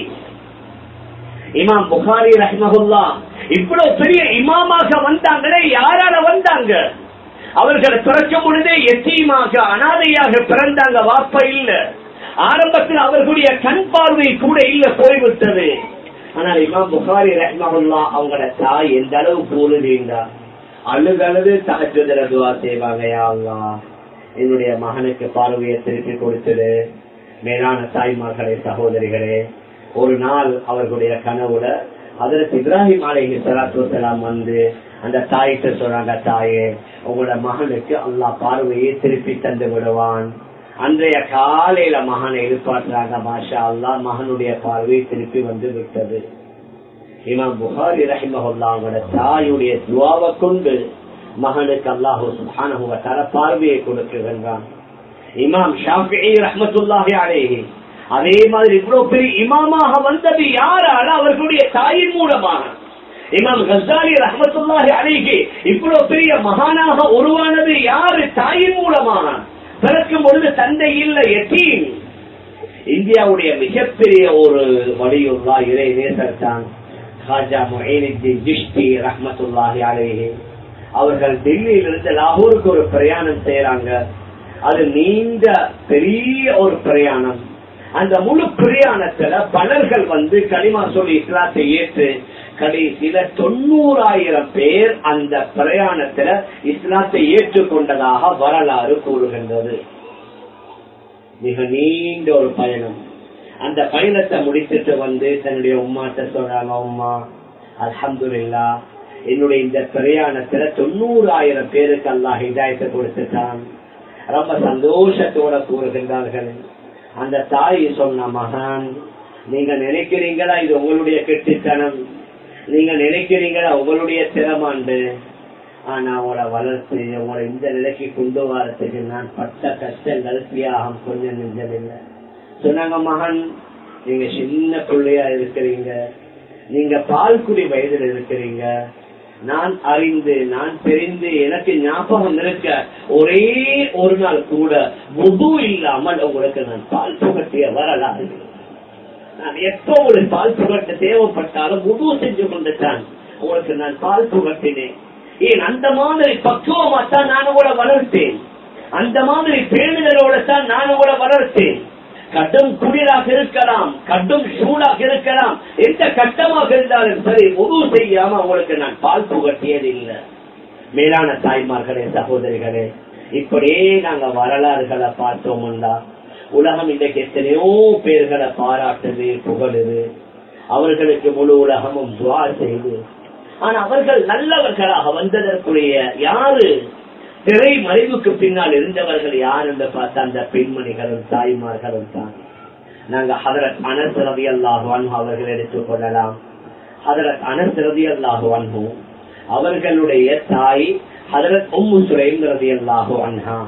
இமாம் புகாரி ரஹ்மஹுல்லா இவ்வளவு பெரிய இமாமாக வந்தாங்களே யாரால வந்தாங்க அவர்களை பிறக்கும் பொழுதே எத்தீமாக அனாதையாக பிறந்தாங்க வாப்ப இல்ல ஆரம்பத்தில் அவர்களுடைய கண் பார்வை கூட இல்ல போய்விட்டது ஆனால் இமாம் புகாரி ரஹ்மஹுல்லா அவங்களோட தாய் எந்த அளவு கூறுவீங்க அழுது அழுது தகஜதுல துவா செய்வாங்க யா அல்லாஹ் என்னுடைய மகனுக்கு பார்வையை திருப்பி கொடுத்துடு மேலான தாய்மார்களே சகோதரிகளே ஒரு நாள் அவர்களுடைய கனவுல அதற்கு இப்ராஹிம் அலைஹி சலாத்து வசலாம் வந்து அந்த தாயிட்ட சொல்றாங்க தாயே உங்களோட மகனுக்கு அல்லாஹ் பார்வையை திருப்பி தந்து விடுவான் அன்றைய காலையில மகனை எதிர்பார்க்கிறாங்க மாஷா அல்லா மகனுடைய பார்வை திருப்பி வந்து விட்டது இமாம் புகாரி ரஹிமஹுல்லா அவங்களோட தாயுடைய துவாவை கொண்டு மகனுக்கு அல்லாஹு சுப்ஹானஹு வ தஆலா பார்வையை கொடுக்குகின்றான் இமாம் ஷாஃபிஈ ரஹ்மத்துல்லாஹி அலைஹி அதே மாதிரி இவ்வளவு பெரிய இமாமாக வந்தது யாரால அவர்களுடைய தாயின் மூலமாக இமாம் கசாலி ரஹமத்துல்லாஹி அலைஹி இவ்வளவு பெரிய மகானாக உருவானது யாரு தாயின் மூலமாக பிறக்கும் பொழுது தந்தை இல்ல எத்தீன் இந்தியாவுடைய மிகப்பெரிய ஒரு வலியுள்ளா இறை நேசர் தான் ஹாஜா மொஹீனுদ্দিন ஜிஷ்டி ரஹமத்துல்லாஹி அலைஹி அவர்கள் டெல்லியிலிருந்து லாகூருக்கு ஒரு பிரயாணம் செய்யறாங்க அது நீண்ட பெரிய ஒரு பிரயாணம் அந்த முழு பிரயாணத்துல பலர்கள் வந்து களிமா சொல்லி இஸ்லாத்தை ஏற்று கடைசியில தொண்ணூறாயிரம் பேர் அந்த பிரயாணத்துல இஸ்லாத்தை ஏற்றுக்கொண்டதாக வரலாறு கூறுகின்றது மிக நீண்ட ஒரு பயணம் அந்த பயணத்தை முடித்துட்டு வந்து தன்னுடைய உமாட்ட சொல்றாங்க உமா அல்ஹம்துலில்லா என்னுடைய இந்த பிரயாணத்துல தொண்ணூறாயிரம் பேருக்கு அல்லாஹ் ஹிதாயத்தை கொடுத்துட்டான் ரொம்ப சந்தோஷத்தோட கூறுகின்றார்கள் அந்த தாய் சொன்ன மகான் நீங்க நினைக்கிறீங்களா இது உங்களுடைய கெட்டித்தனம் நீங்க நினைக்கிறீங்களா உங்களுடைய திறமாண்டு ஆனா உங்களோட வளர்த்து உங்களை இந்த நிலைக்கு கொண்டு வரத்துக்கு நான் பட்ட கஷ்டங்கள் தியாகம் கொஞ்சம் நெஞ்சமில்லை சொன்னாங்க மகன் நீங்க சின்ன பிள்ளையா இருக்கிறீங்க நீங்க பால்குடி வயதில் இருக்கிறீங்க நான் அறிந்து நான் தெரிந்து எனக்கு ஞாபகம் இருக்க ஒரே ஒரு நாள் கூட முது இல்லாமல் உங்களுக்கு நான் பால் புகட்டிய வரலாறு நான் எப்போ ஒரு பால் புகட்ட தேவைப்பட்டாலும் முது செஞ்சு கொண்டுட்டான் உங்களுக்கு நான் பால் புகட்டினேன் ஏன் அந்த மாதிரி பக்குவமா தான் நான் கூட வளர்த்தேன் அந்த மாதிரி பேணுதலோட தான் நான் கூட வளர்த்தேன் கடும் குளிராக இருக்கலாம் கடும் சூடாக இருக்கலாம் எந்த கட்டமாக இருந்தாலும் சரி உதவு செய்யாம உங்களுக்கு நான் பால் புகட்டியது இல்லை மேலான தாய்மார்களே சகோதரிகளே இப்படியே நாங்க வரலாறுகளை பார்த்தோம்டா உலகம் இன்றைக்கு எத்தனையோ பேர்களை பாராட்டுது புகழுது அவர்களுக்கு முழு உலகமும் துவா செய்து ஆனா அவர்கள் நல்லவர்களாக வந்ததற்குரிய யாரு திரை மறைவுக்கு பின்னால் இருந்தவர்கள் யார் என்று பார்த்த அந்த பெண்மணிகளும் தாய்மார்களும் தான் நாங்க ஹதரத் அனஸ் ரவி அல்லாஹு அன்ஹு அவர்கள் எடுத்துக் கொள்ளலாம் ஹதரத் அனஸ் ரவி அல்லாஹு அன்ஹு அவர்களுடைய தாய் ஹதரத் உம்மு சுரைம் ரவி அல்லாஹு அன்ஹா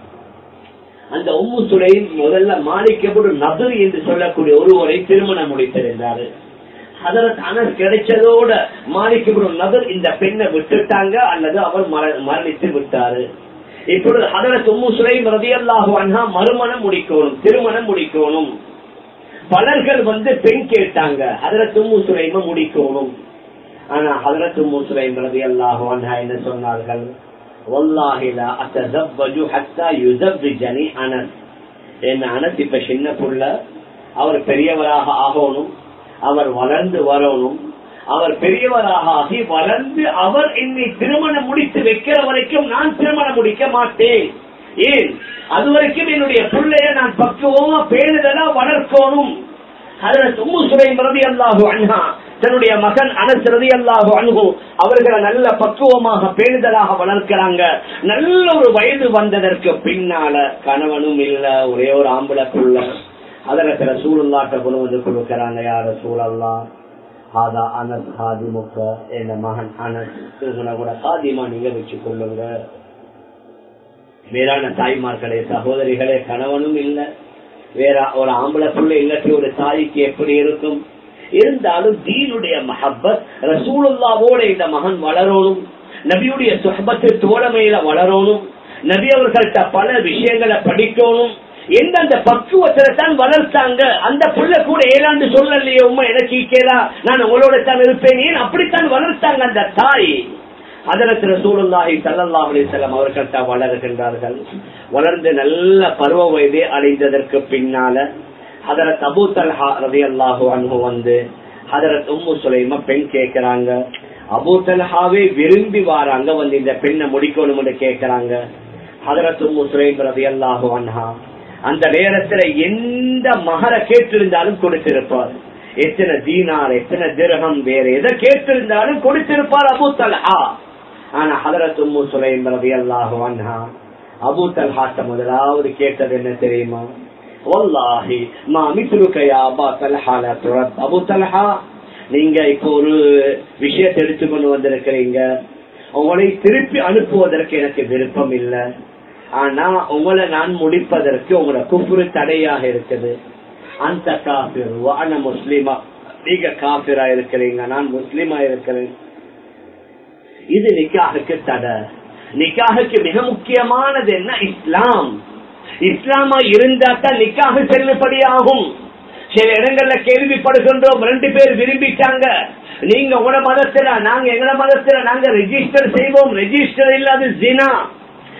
அந்த உம்மு சுரைம் முதல்ல மாளிக்கப்படும் நபர் என்று சொல்லக்கூடிய ஒருவரை திருமணம் முடித்திருந்தாரு ஹதரத் அனஸ் கிடைச்சதோட மாலிக்கப்படும் நபர் இந்த பெண்ணை விட்டுட்டாங்க அல்லது அவர் மரணித்து விட்டாரு இப்பொழுது ஹதரத் உம்மு சுரைம் ரதியல்லாஹு அன்ஹா மறுமணம் முடிக்கணும் திருமணம் முடிக்கணும் பலர்கள் வந்து பெண் கேட்டாங்க ஹதரத் உம்மு சுரைம முடிக்கணும் ஆனா ஹதரத் உம்மு சுரைம் ரதியல்லாஹு அன்ஹா என்ன சொன்னார்கள் வல்லாஹிலா அத்தஸவ்வஜு ஹத்தா யுஸவ்விஜனி அனஸ் என்ன அனஸ் இப்ப சின்ன புள்ள அவர் பெரியவராக ஆகணும் அவர் வளர்ந்து வரணும் அவர் பெரியவராக ஆகி வளர்ந்து அவர் என்னை திருமணம் முடித்து வைக்கிற வரைக்கும் நான் திருமணம் முடிக்க மாட்டேன் ஏன் அது வரைக்கும் என்னுடைய பிள்ளைய நான் பக்குவமா பேணுதலா வளர்க்கணும் அதுல சும்மு சுரை ரதி அல்லாஹு அண்ணா தன்னுடைய மகன் அனஸ் ரதி அல்லாஹு அணுகு அவர்களை நல்ல பக்குவமாக பேணுதலாக வளர்க்கிறாங்க நல்ல ஒரு வயது வந்ததற்கு பின்னால கணவனும் இல்ல ஒரே ஒரு ஆம்பளக்குள்ள அதுல சில சூழல்லாட்ட கொண்டு வந்து கொடுக்கறாங்க யார சூழல்லா ஆதா அனஸ் ஹாதிமுக என் மகன் அனஸ் இவங்களை கூட ஹாதிமா நீங்க வச்சு கொள்ளுங்க வேறான தாய்மார்களே சகோதரிகளே கணவனும் இல்ல வேற ஒரு ஆம்பளை பிள்ளை இல்லாட்டி ஒரு தாய்க்கு எப்படி இருக்கும் இருந்தாலும் தீனுடைய மஹப்பத் ரசூலுல்லாவோட இந்த மகன் வளரணும் நபியுடைய சுஹபத்து தோழமையில வளரணும் நபி அவர்கள்ட்ட பல விஷயங்களை படிக்கணும் எந்தெந்த பக்குவத்துல தான் வளர்த்தாங்க அந்த புள்ள கூட ஏழாண்டு சொல்லலையே உண்மை எனக்கு கேளா நான் உங்களோட தான் இருப்பேன் ஏன் அப்படித்தான் வளர்த்தாங்க அந்த தாய் அதற்கு ரசூலுல்லாஹி ஸல்லல்லாஹு அலைஹி வஸல்லம் அவர்கள்ட்ட வளர்கின்றார்கள் வளர்ந்து நல்ல பருவ வயதை அடைந்ததற்கு பின்னால ஹதரத் அபூ தல்ஹா ரலியல்லாஹு அன்ஹு வந்து ஹதரத் உம்மு சுலைமா பெண் கேக்குறாங்க அபூ தல்ஹாவே விரும்பி வாராங்க வந்து இந்த பெண்ணை முடிக்கணும்னு கேக்குறாங்க ஹதரத் உம்மு சுலைம் ரலியல்லாஹு அன்ஹா அந்த நேரத்துல எந்த மகர கேட்டிருந்தாலும் கொடுத்திருப்பார் எத்தனை தீனார் எத்தனை திரகம் வேற எதை கேட்டிருந்தாலும் கொடுத்திருப்பார் அபு தல்ஹா ஆனா ஹதரத் உம்மு சுலைம் ரவி அல்லாஹு அன்ஹா அபு தல்ஹாட்ட முதலாவது கேட்டது என்ன தெரியுமா வல்லாஹி மா மித்ருக்கையா அபா தல்ஹால துரத் அபு தல்ஹா நீங்க இப்போ ஒரு விஷயத்தை எடுத்துக்கொண்டு வந்திருக்கிறீங்க உங்களை திருப்பி அனுப்புவதற்கு எனக்கு விருப்பம் இல்லை ஆனா உங்களை நான் முடிப்பதற்கு உங்களோட குப்புரு தடையாக இருக்குது அந்த காபிர் ஆனா முஸ்லீமா நீங்க காபிரா இருக்கிறீங்க நான் முஸ்லீமா இருக்கிறேன் இது நிக்காகுக்கு தடை நிக்காகுக்கு மிக முக்கியமானது என்ன இஸ்லாம் இஸ்லாமா இருந்தா தான் நிக்காக செல்லுபடியாகும் சில இடங்கள்ல கேள்விப்படுகின்றோம் ரெண்டு பேர் விரும்பிட்டாங்க நீங்க உங்களோட மதத்துல நாங்க எங்களோட மதத்துல நாங்க ரெஜிஸ்டர் செய்வோம் ரெஜிஸ்டர் இல்லாத ஜினா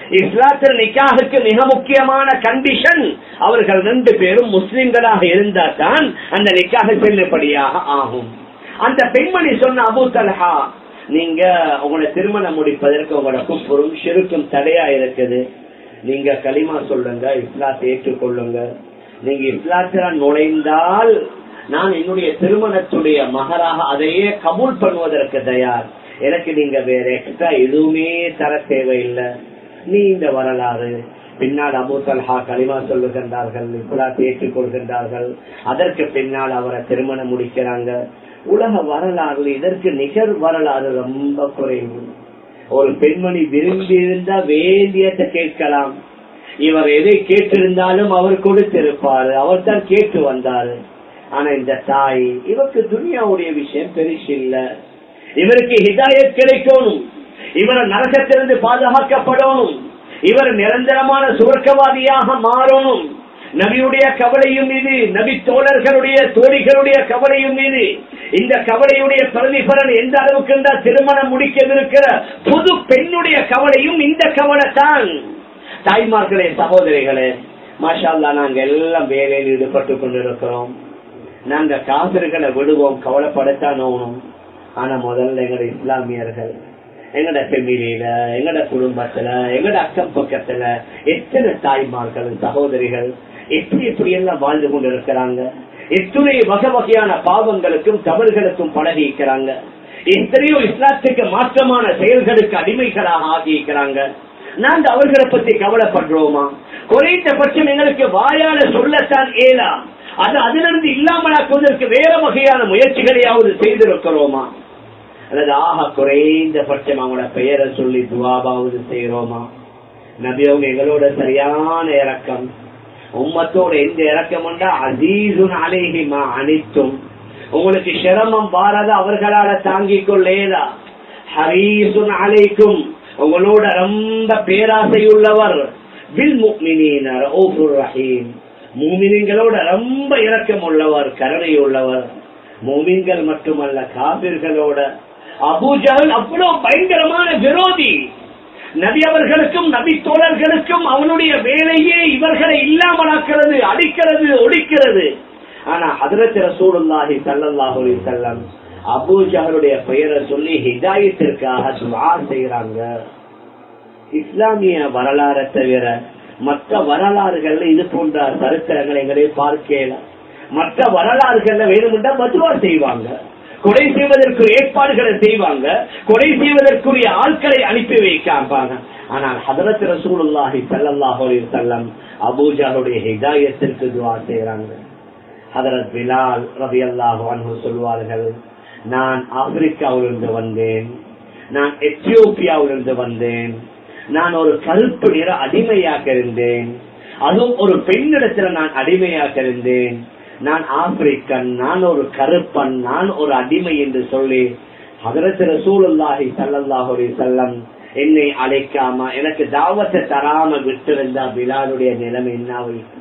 இஸ்லாத்தில் நிக்காகுக்கு மிக முக்கியமான கண்டிஷன் அவர்கள் ரெண்டு பேரும் முஸ்லிம்களாக இருந்தால் தான் அந்த நிக்காக செல்லுபடியாக ஆகும் அந்த பெண்மணி சொன்ன அபு தலஹா நீங்க உங்களோட திருமணம் முடிப்பதற்கு உங்களோட குப்புறும் சிறுக்கும் தடையா இருக்குது நீங்க களிமா சொல்லுங்க இஸ்லாத்தை ஏற்றுக்கொள்ளுங்க நீங்க இஸ்லாத்தில நுழைந்தால் நான் என்னுடைய திருமணத்துடைய மகராக அதையே கபூல் பண்ணுவதற்கு தயார் எனக்கு நீங்க வேற எக்ஸ்ட்ரா எதுவுமே தர தேவையில்லை நீ இந்த வரலாறு பின்னால் அபு தல்ஹா களிமா சொல்லுகின்றார்கள் இஸ்லாத்தை ஏற்றுக்கொள்கின்றார்கள் அதற்கு பின்னால் அவரை திருமணம் முடிக்கிறாங்க உலக வரலாறு இதற்கு நிகர் வரலாறு ரொம்ப குறைவு ஒரு பெண்மணி விரும்பி இருந்தா வேண்டியத்தை கேட்கலாம் இவர் எதை கேட்டிருந்தாலும் அவர் கொடுத்திருப்பாரு அவர் தான் கேட்டு வந்தாரு ஆனா இந்த தாய் இவருக்கு துனியாவுடைய விஷயம் பெருசு இல்ல இவருக்கு ஹிதாயத் கிடைக்கணும் இவர் நரகத்திலிருந்து பாதுகாக்கப்படணும் இவர் நிரந்தரமான சுவர்க்கவாதியாக மாறணும் நபியுடைய கவலையும் இது நபி தோழர்களுடைய தோழிகளுடைய கவலையும் இது இந்த கவலையுடைய பிரதிபலன் எந்த அளவுக்கு என்றால் திருமணம் முடிக்கவிருக்கிற புது பெண்ணுடைய கவலையும் இந்த கவலை தான் தாய்மார்களே சகோதரிகளே மாஷால்லா நாங்க எல்லாம் வேலையில் ஈடுபட்டு கொண்டிருக்கிறோம் நாங்க காவிர்களை விடுவோம் கவலைப்படத்தான் ஆகணும் ஆனா முதல்ல எங்கட இஸ்லாமியர்கள் எங்கட ஃபெமிலியில எங்கட குடும்பத்துல எங்கட அக்கம் பக்கத்துல எத்தனை தாய்மார்கள் சகோதரிகள் எப்படி எப்படி எல்லாம் வாழ்ந்து கொண்டு இருக்கிறாங்க எத்தனை வகை வகையான பாவங்களுக்கும் தவறுகளுக்கும் பழகிக்கிறாங்க எத்தனையோ இஸ்லாத்துக்கு மாற்றமான செயல்களுக்கு அடிமைகளாக ஆகியிருக்கிறாங்க நாங்க அவர்களை பத்தி கவலைப்படுறோமா குறைந்தபட்சம் எங்களுக்கு வாயால சொல்லத்தான் ஏலா அது அதிலிருந்து இல்லாமலாக்குவதற்கு வேற வகையான முயற்சிகளையாவது செய்திருக்கிறோமா அல்லது ஆக குறைந்தபட்சம் அவங்களோட பெயரை சொல்லி துவாபாவது செய்யறோமா நபி அவங்க எங்களோட சரியான இறக்கம் உம்மத்தோட எந்த இறக்கம் உண்டா அசீசுன் அலேஹிமா அனைத்தும் உங்களுக்கு சிரமம் வாரத அவர்களால தாங்கிக் கொள்ளேதா ஹரீசுன் அலைக்கும் உங்களோட ரொம்ப பேராசை உள்ளவர் வில் முக்மினீனர் ரஹீம் மூமினிங்களோட ரொம்ப இரக்கம் உள்ளவர் கருணை உள்ளவர் மூமின்கள் மட்டுமல்ல காபிர்களோட அபூஜகல் அவ்வளவு பயங்கரமான விரோதி நபி அவர்களுக்கும் நபி தோழர்களுக்கும் அவனுடைய வேலையே இவர்களை இல்லாமலாக்கிறது அடிக்கிறது ஒடிக்கிறது ஆனா ஹதரத் ரசூலுல்லாஹி சல்லல்லாஹு அலைஹி வஸல்லம் அபூஜஹலுடைய பெயரை சொல்லி ஹிதாயத்திற்காக துஆ செய்யறாங்க இஸ்லாமிய வரலாறை தவிர மற்ற வரலாறுகள்ல இது போன்ற சரித்திரங்களை எங்களை பார்க்கலாம் மற்ற வரலாறுகள்ல வேணுமென்றா மதுவா செய்வாங்க கொலை செய்வதற்கு ஏற்பாடுகளை செய்வாங்க கொலை செய்வதற்குரிய ஆட்களை அனுப்பி வைக்காப்பாங்க ஆனால் ஹதரத் ரசூலுல்லாஹி ஸல்லல்லாஹு அலைஹி வஸல்லம் அபூஜாலுடைய ஹிதாயத்திற்கு துஆ செய்றாங்க ஹதரத் பிலால் ரலியல்லாஹு அன்ஹு சொல்வார்கள் நான் ஆப்பிரிக்காவிலிருந்து வந்தேன் நான் எத்தியோப்பியாவிலிருந்து வந்தேன் நான் ஒரு கருப்பு நிற அடிமையாக இருந்தேன் அதுவும் ஒரு பெண்ணிடத்துல நான் அடிமையாக இருந்தேன் நான் ஆப்பிரிக்கன் நான் ஒரு கருப்பன் நான் ஒரு அடிமை என்று சொல்லி ஹதரத் ரசூலுல்லாஹி ஸல்லல்லாஹு அலைஹி வஸல்லம் என்னை அழைக்காம எனக்கு தாவத்தை தராம விட்டிருந்தா பிலாலுடைய நிலைமை என்ன ஆகும்?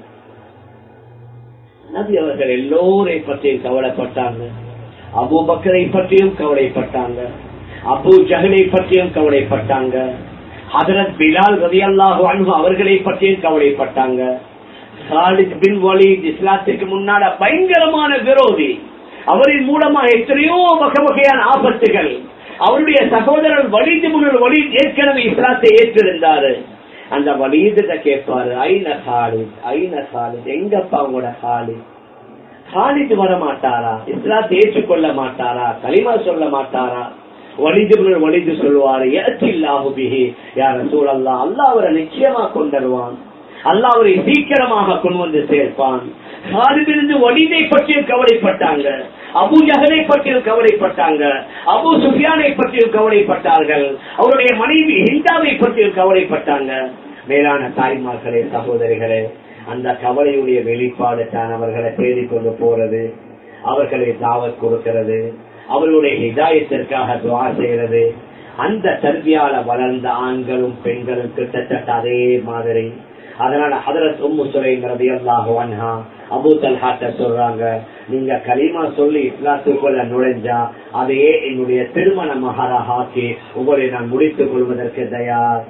நபி அவர்கள் எல்லோரை பற்றியும் கவலைப்பட்டாங்க அபு பக்கரை பற்றியும் கவலைப்பட்டாங்க அபு ஜஹலை பற்றியும் கவலைப்பட்டாங்க ஹதரத் பிலால் ரதி அல்லாஹு அன்பு அவர்களை பற்றியும் கவலைப்பட்டாங்க ஹாலித் பின் வலீத் இஸ்லாத்துக்கு முன்னால பயங்கரமான விரோதி அவரின் மூலமா எத்தனையோ வகை வகையான ஆபத்துகள் அவருடைய சகோதரர் வலிது முன்னர் வலி ஏற்கனவே இஸ்லாத்தை ஏற்றிருந்தாரு அந்த வலீதிட்ட கேட்பாரு ஐன ஹாலித் ஐன ஹாலித் எங்கப்பா உங்களோட ஹாலித் ஹாலித் வர மாட்டாரா இஸ்லாத்தை ஏற்றுக்கொள்ள மாட்டாரா களிமா சொல்ல மாட்டாரா வலிது முன்னர் வலிது சொல்லுவாரு ஏற்றில்லாஹு பிஹி யார சூழல்லா அல்லா அவரை நிச்சயமா கொண்டருவான் அல்லா அவரை சீக்கிரமாக கொண்டு வந்து சேர்ப்பான் காலிலிருந்து வலிதை பற்றியும் கவலைப்பட்டாங்க அபு ஜஹலை பற்றியும் கவலைப்பட்டாங்க அபு சுஃபியானை பற்றியும் கவலைப்பட்டார்கள் அவருடைய மனைவி ஹிந்தாவை பற்றியும் கவலைப்பட்டாங்க மேலான தாய்மார்களே சகோதரிகளே அந்த கவலையுடைய வெளிப்பாடு தான் அவர்களை தேடிக் கொண்டு போறது அவர்களை தாவத் கொடுக்கிறது அவர்களுடைய ஹிதாயத்திற்காக துவா செய்யறது அந்த தர்பியால வளர்ந்த ஆண்களும் பெண்களும் கிட்டத்தட்ட அதே மாதிரி அதனால ஹதரத் உம்மு சுலைம் ரதி அல்லாஹு அன்ஹா அபு தல்ஹாட்ட சொல்றாங்க நீங்க கலிமா சொல்லி இஸ்லாத்துக்குள்ள நுழைஞ்சா அதையே என்னுடைய திருமண மகாராக ஆக்கி உங்களை நான் முடித்துக் கொள்வதற்கு தயார்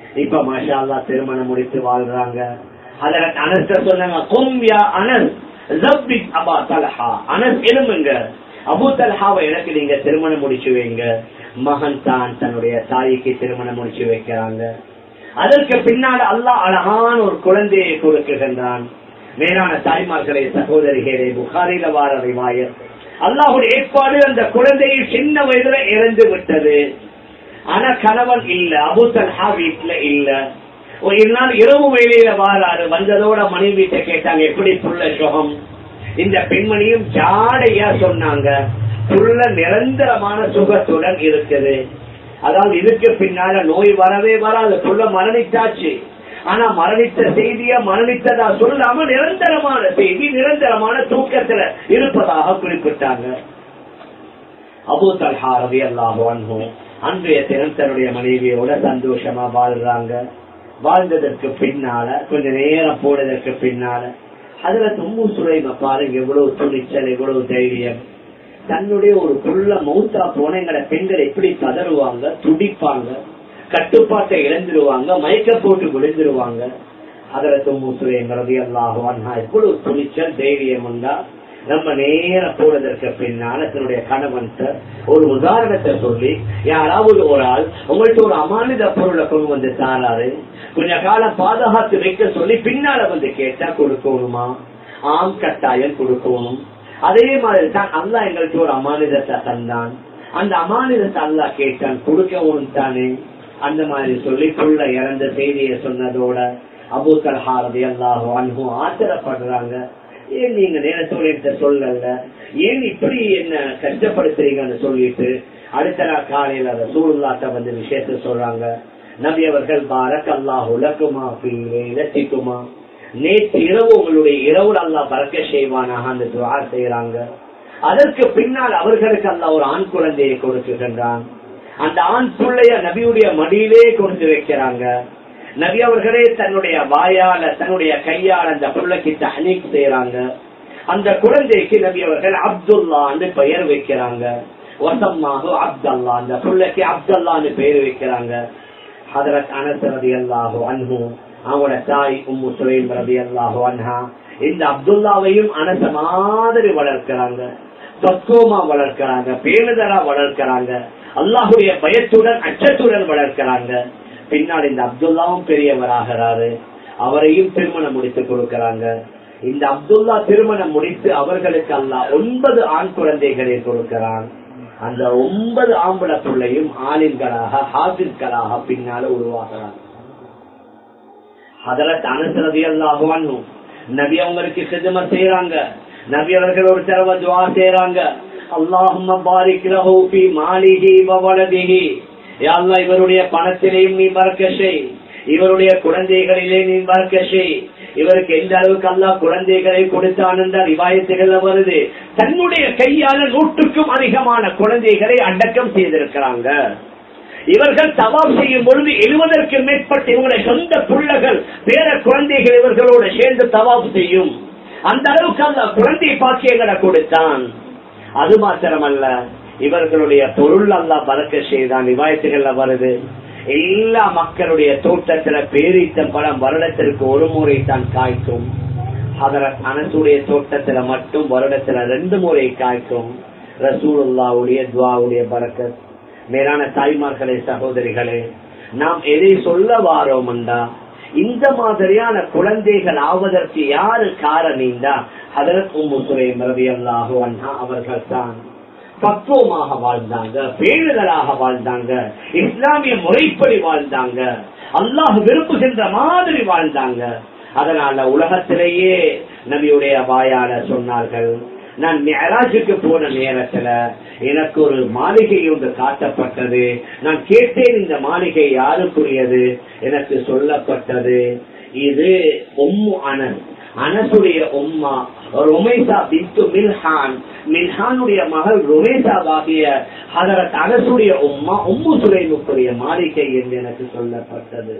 இப்ப மாஷா அல்லா திருமணம் முடித்து வாழ்றாங்க அதற்கு அனஸ்த சொன்னாங்க கொம்யா அனஸ் ஜப்பிக் அபா தலஹா அனஸ் எழுமுங்க அபு தல்ஹாவை எனக்கு நீங்க திருமணம் முடிச்சு வைங்க மகன் தான் தன்னுடைய தாய்க்கு திருமணம் முடிச்சு வைக்கிறாங்க அதற்கு பின்னால் அல்லாஹ் அழகான ஒரு குழந்தையை கொடுக்குகின்றான் மேலான தாய்மார்களே சகோதரிகளே புகாரில வார ரிவாயர் அல்லாஹுடைய ஏற்பாடு அந்த குழந்தையை சின்ன வயதுல இறந்து விட்டது ஆனா கணவன் இல்ல அபு தல்ஹா வீட்டுல இல்ல ஒரு நாள் இரவு வேலையில வாராரு வந்ததோட மனைவிட்ட கேட்டாங்க எப்படி புள்ள சுகம் இந்த பெண்மணியும் ஜாடையா சொன்னாங்க புள்ள நிரந்தரமான சுகத்துடன் இருக்குது அதாவது இதுக்கு பின்னால நோய் வரவே வராது புள்ள மரணித்தாச்சு ஆனா மரணித்த செய்திய மரணித்ததா சொல்லாம நிரந்தரமான செய்தி நிரந்தரமான தூக்கத்துல இருப்பதாக குறிப்பிட்டாங்க அபு தல்ஹா ரவி அல்லாஹு அன்றைய தினம் தன்னுடைய மனைவியோட சந்தோஷமா வாழ்றாங்க வாழ்ந்ததற்கு பின்னால கொஞ்ச நேரம் போனதற்கு பின்னால அதுல தும்மு சுலைம பாருங்க எவ்வளவு துணிச்சல் எவ்வளவு தைரியம் தன்னுடைய ஒரு புள்ள மௌத்தா போன எங்கட பெண்கள் எப்படி பதறுவாங்க துடிப்பாங்க கட்டுப்பாட்டை இழந்துருவாங்க மயக்க போட்டு விழுந்துருவாங்க அதுல தும்மு சுலைம் ரவி அல்லாஹுவான் எவ்வளவு துணிச்சல் தைரியம் உண்டா நம்ம நேர போனதற்கு பின்னால தன்னுடைய கணவன்கிட்ட ஒரு உதாரணத்தை சொல்லி யாராவது ஒரு ஆள் உங்கள்ட்ட ஒரு அமானித பொருளை கொண்டு வந்து தாராரு கொஞ்ச காலம் பாதுகாத்து வைக்க சொல்லி பின்னால வந்து கேட்டா கொடுக்கணுமா ஆம் கட்டாயம் கொடுக்கணும் அதே மாதிரி தான் அல்லா எங்களுக்கு ஒரு அமானிதத்தை தந்தான் அந்த அமானிதத்தை அல்லா கேட்டான் கொடுக்கவும் தானே அந்த மாதிரி சொல்லி புள்ள இறந்த செய்தியை சொன்னதோட அபு தல்ஹாரதி அல்லாஹோ அன்பும் ஆச்சரப்படுறாங்க ஏன் நீங்க நேரத்தோட என்கிட்ட சொல்லல ஏன் இப்படி என்ன கஷ்டப்படுத்துறீங்கன்னு சொல்லிட்டு அடுத்த நாள் காலையில அதை சூழ்நாட்ட வந்து விஷயத்த சொல்றாங்க நபி அவர்கள் பாரக் அல்லாஹ் உலக்குமா இலச்சிக்குமா நேற்று இரவு உங்களுடைய இரவுல அல்லா பறக்க செய்வானாக அந்த துவா செய்யறாங்க அதற்கு பின்னால் அவர்களுக்கு அல்ல ஒரு ஆண் குழந்தையை கொடுக்குகின்றான் அந்த ஆண் பிள்ளைய நபியுடைய மடியிலே கொடுத்து வைக்கிறாங்க நபி அவர்களே தன்னுடைய வாயால தன்னுடைய கையால அந்த பிள்ளைக்கு தஹனீக் செய்யறாங்க அந்த குழந்தைக்கு நபி அவர்கள் அப்துல்லான்னு பெயர் வைக்கிறாங்க வசமாக அப்தல்லா அந்த பிள்ளைக்கு அப்தல்லான்னு பெயர் வைக்கிறாங்க ஹதரத் அனஸ் ரதி அல்லாஹோ அன்ஹு அவங்களோட தாய் உம்மு சுலைம் ரதி அல்லாஹோ அன்ஹா இந்த அப்துல்லாவையும் அனச மாதிரி வளர்க்கிறாங்க பக்குவமா வளர்க்கிறாங்க பேணுதலா வளர்க்கிறாங்க அல்லாஹுடைய பயத்துடன் அச்சத்துடன் வளர்க்கிறாங்க பின்னால் இந்த அப்துல்லாவும் பெரியவராகிறாரு அவரையும் திருமணம் முடித்து கொடுக்கிறாங்க இந்த அப்துல்லா திருமணம் முடித்து அவர்களுக்கு அல்ல ஒன்பது ஆண் குழந்தைகளை கொடுக்கிறான் அந்த ஒன்பது ஆம்பளை பிள்ளையும் ஆலிம்களாக ஹாபிஸ்களாக பின்னால உருவாகிறான் அதெல்லாம் அனுசரதி அல்லாஹுவான் நபி அவங்களுக்கு சிதம செய்யறாங்க நபி அவர்கள் ஒரு தடவை துவா செய்யறாங்க அல்லாஹும் பாரிக் லஹு ஃபீ மாலிஹி வ வலதிஹி யா அல்லாஹ் இவருடைய பணத்திலேயும் நீ பறக்க செய் இவருடைய குழந்தைகளிலே நீ பறக்க செய் இவருக்கு எந்த அளவுக்கு அல்லா குழந்தைகளை கொடுத்தான் என்ற ரிவாயத்துகள் வருது தன்னுடைய கையால நூற்றுக்கும் அதிகமான குழந்தைகளை அடக்கம் செய்திருக்கிறாங்க இவர்கள் தவாப் செய்யும் பொழுது எழுவதற்கு மேற்பட்ட இவங்களுடைய சொந்த புள்ளகள் பேர குழந்தைகள் இவர்களோடு சேர்ந்து தவாப் செய்யும் அந்த அளவுக்கு அந்த குழந்தை பாக்கியங்களை கொடுத்தான் அது மாத்திரமல்ல இவர்களுடைய பொருள் அல்லா பறக்க செய்தான் விவாயத்துகள்ல வருது எல்லா மக்களுடைய தோட்டத்துல பேரித்த பழம் வருடத்திற்கு ஒரு முறை தான் காய்க்கும் அதர அனசுடைய தோட்டத்துல மட்டும் வருடத்துல ரெண்டு முறை காய்க்கும் ரசூலுல்லாவுடைய துவாவுடைய பறக்கத் மேலான தாய்மார்களே சகோதரிகளே நாம் எதை சொல்ல வாரோம்டா இந்த மாதிரியான குழந்தைகள் ஆவதற்கு யாரு காரணிந்தா அதற்கு உம்மு சுரேம் ரவி அல்லாஹு அண்ணா அவர்கள் தான் பக்குவமாக வாழ்ந்தாங்க பேணுதலாக வாழ்ந்தாங்க இஸ்லாமிய முறைப்படி வாழ்ந்தாங்க அல்லாஹ் விரும்புகின்ற மாதிரி வாழ்ந்தாங்க அதனால உலகத்திலேயே நபியுடைய வாயால சொன்னார்கள் நான் மேராஜுக்கு போன நேரத்துல எனக்கு ஒரு மாளிகை ஒன்று காட்டப்பட்டது நான் கேட்டேன் இந்த மாளிகை யாருக்குரியது எனக்கு சொல்லப்பட்டது இது உம்மு அனஸ் அனசுடைய உம்மா ரொமேசா பித்து மில்ஹான் மில்ஹானுடைய மகள் ரொமேசாவாகிய ஹதரத் அனசுடைய உம்மா உம்மு சுலைமுக்குரிய மாளிகை என்று எனக்கு சொல்லப்பட்டது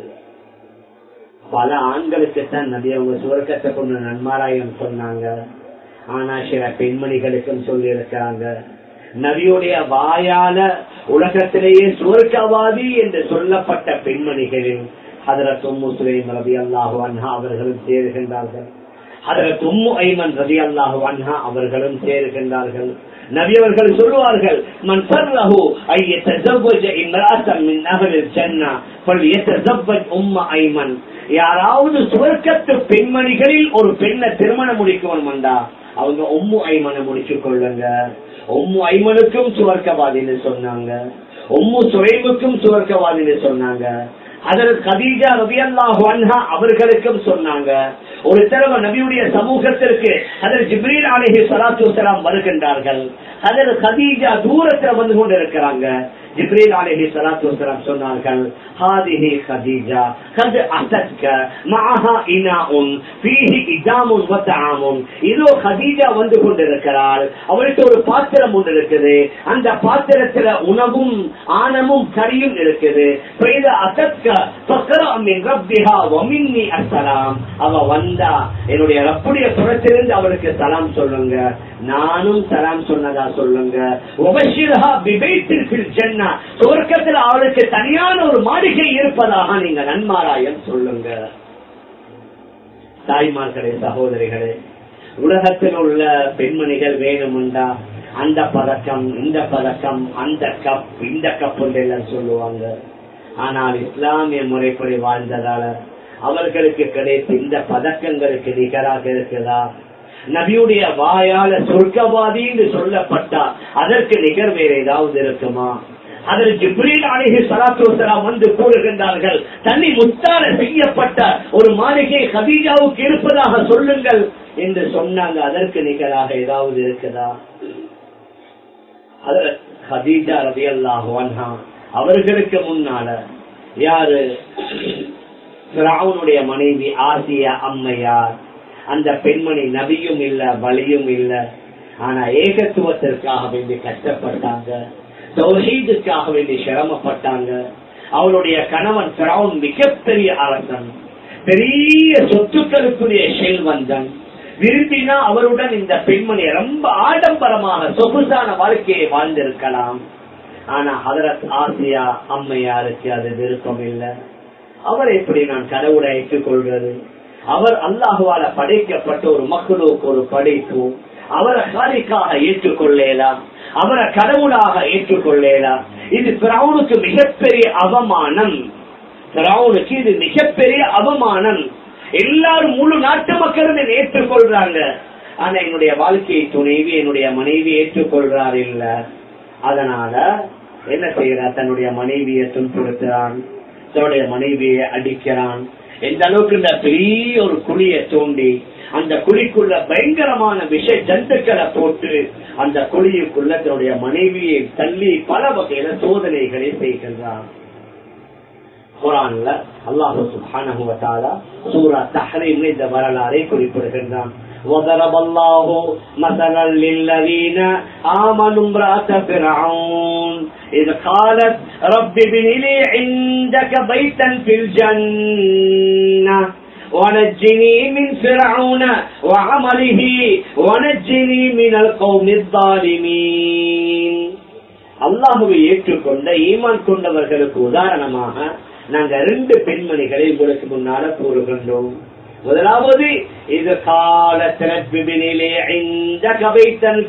பல ஆண்களுக்கு தான் நபி அவங்க சுவர்க்கத்தை கொண்டு நன்மாராயம் சொன்னாங்க ஆனா சில பெண்மணிகளுக்கும் சொல்லி இருக்கிறாங்க நபியுடைய வாயால உலகத்திலேயே சுவர்க்கவாதி என்று சொல்லப்பட்ட பெண்மணிகளில் ஹதரத் உம்மு சுலைம் ரதி அல்லாஹு அன்ஹா அவர்களும் சேருகின்றார்கள் ஹதரத் உம்மு ஐமன் ரதி அல்லாஹு அன்ஹா அவர்களும் சேருகின்றார்கள் நபி அவர்கள் சொல்லுவார்கள் மன் சர்ரஹு ஐ யதஸவ்வஜ இம்ராஅத்தன் மின் அஹ்லில் ஜன்னah ஃபல்யதஸவ்வஜ் உம்ம ஐமன் யாராவது சுவர்க்கத்து பெண்மணிகளில் ஒரு பெண்ணை திருமணம் முடிக்கணும் வந்தா அவங்க உம்மு ஐமனை முடிச்சு கொள்ளுங்க உம்மு ஐமனுக்கும் சுவர்க்கவாதின்னு சொன்னாங்க உம்மு சுரைவுக்கும் சுவர்க்கவாதின்னு சொன்னாங்க அதற்கு கதீஜா ரபி அல்லாஹு அன்ஹா அவர்களுக்கும் சொன்னாங்க ஒரு தடவை நபியுடைய சமூகத்திற்கு அதில் ஜிப்ரீல் அலிஹி சலாத்து வசலாம் வருகின்றார்கள் அதில் கதீஜா தூரத்துல வந்து கொண்டு இருக்கிறாங்க ஜிப்ரீல் அலிஹி சலாத்து வசலாம் சொன்னார்கள் ஹாதிஹி கதீஜா கது அசத்க மஹா இனாஉன் ஃபீஹி இஜாமுன் வ தஆமுன் இதோ கதீஜா வந்து கொண்டிருக்கிறாள் அவளுக்கு ஒரு பாத்திரம் ஒன்று இருக்குது அந்த பாத்திரத்துல உணவும் ஆனமும் கறியும் இருக்குது ஃபைத அசத்க ஃபக்ரா மின் ரப்பிஹா வ மின்னி அஸ்ஸலாம் அவ வந்தா என்னுடைய ரப்புடைய புறத்திலிருந்து அவளுக்கு சலாம் சொல்லுங்க நானும் சலாம் சொன்னதா சொல்லுங்க உபஷிரஹா பிபைத்தில் ஜன்னா சுவர்க்கத்தில் அவளுக்கு தனியான ஒரு மாளிகை இருப்பதாக நீங்க நன்மாராயம் சொல்லுங்க தாய்மார்களே சகோதரிகளே உலகத்தில் உள்ள பெண்மணிகள் வேணுமுண்டா அந்த பதக்கம் இந்த பதக்கம் அந்த கப் இந்த கப் எல்லாம் சொல்லுவாங்க ஆனால் இஸ்லாமிய முறைப்படி வாழ்ந்ததால அவர்களுக்கு கிடைத்த இந்த பதக்கங்களுக்கு நிகராக இருக்குதா நபியுடைய வாயால சொர்க்கவாதி என்று சொல்லப்பட்டா அதற்கு நிகர் வேற ஏதாவது இருக்குமா அதில் ஜிப்ரீல் அலிஹி சலாத்து வசலாம் வந்து கூறுகின்றார்கள் தன்னை முத்தார செய்யப்பட்ட ஒரு மாளிகை கதீஜாவுக்கு இருப்பதாக சொல்லுங்கள் என்று சொன்னாங்க அதற்கு நிகராக ஏதாவது இருக்குதா அதில் கதீஜா ரவி அல்லாஹ் அவர்களுக்கு முன்னால யாரு பிராவுனுடைய மனைவி ஆசியா அம்மையார் அந்த பெண்மணி நபியும் இல்ல வலியும் இல்ல ஆனா ஏகத்துவத்திற்காக வேண்டி கஷ்டப்பட்டாங்க தௌஹீதுக்காக வேண்டி சிரமப்பட்டாங்க அவளுடைய கணவன் பிராவுன் மிகப்பெரிய அரசன் பெரிய சொத்துக்களுக்குரிய செல்வந்தன் விரும்பினா அவருடன் இந்த பெண்மணி ரொம்ப ஆடம்பரமாக சொகுசான வாழ்க்கையை வாழ்ந்திருக்கலாம் ஆனா ஹதரத் ஆசியா அம்மையாருக்கு அது விருப்பம் இல்லை அவர் எப்படி நான் கடவுளை ஏற்றுக்கொள்வது அவர் அல்லாஹுவால படைக்கப்பட்ட ஒரு மக்களுக்கு ஒரு படைப்பு அவரை காரிக்காக ஏற்றுக்கொள்ளலாம் அவரை கடவுளாக ஏற்றுக்கொள்ளலாம் இது பிராவுனுக்கு மிகப்பெரிய அவமானம் பிராவுனுக்கு இது மிகப்பெரிய அவமானம் எல்லாரும் முழு நாட்டு மக்களும் இதை ஏற்றுக்கொள்றாங்க ஆனா என்னுடைய வாழ்க்கையை துணைவி என்னுடைய மனைவி ஏற்றுக்கொள்றார் இல்ல அதனால என்ன செய்யறார் தன்னுடைய மனைவியை துன்புறுத்துறான் தன்னுடைய மனைவியை அடிக்கிறான் எந்த அளவுக்கு இந்த பெரிய ஒரு குழியை தோண்டி அந்த குழிக்குள்ள பயங்கரமான விஷ ஜந்துக்களை போட்டு அந்த குழியுக்குள்ள தன்னுடைய மனைவியை தள்ளி பல வகையில சோதனைகளை செய்கின்றான் குரான்ல அல்லாஹு சுப்ஹானஹு வ தஆலா சூரா தஹ்ரீம் இந்த வரலாறை குறிப்பிடுகின்றான் وضرب الله مثلا للذين آمنوا امرأة فرعون إذ قالت رب ابن لي عندك بيتا في الجنة ونجني من فرعون وعمله ونجني من القوم الظالمين அல்லாஹுவை ஏற்றுக்கொண்ட ஈமான் கொண்டவர்களுக்கு உதாரணமாக நாங்க ரெண்டு பெண்மணிகளை உங்களுக்கு முன்னால கூறுகின்றோம் முதலாவது இது காலத்திலே இந்த கவைத்தன்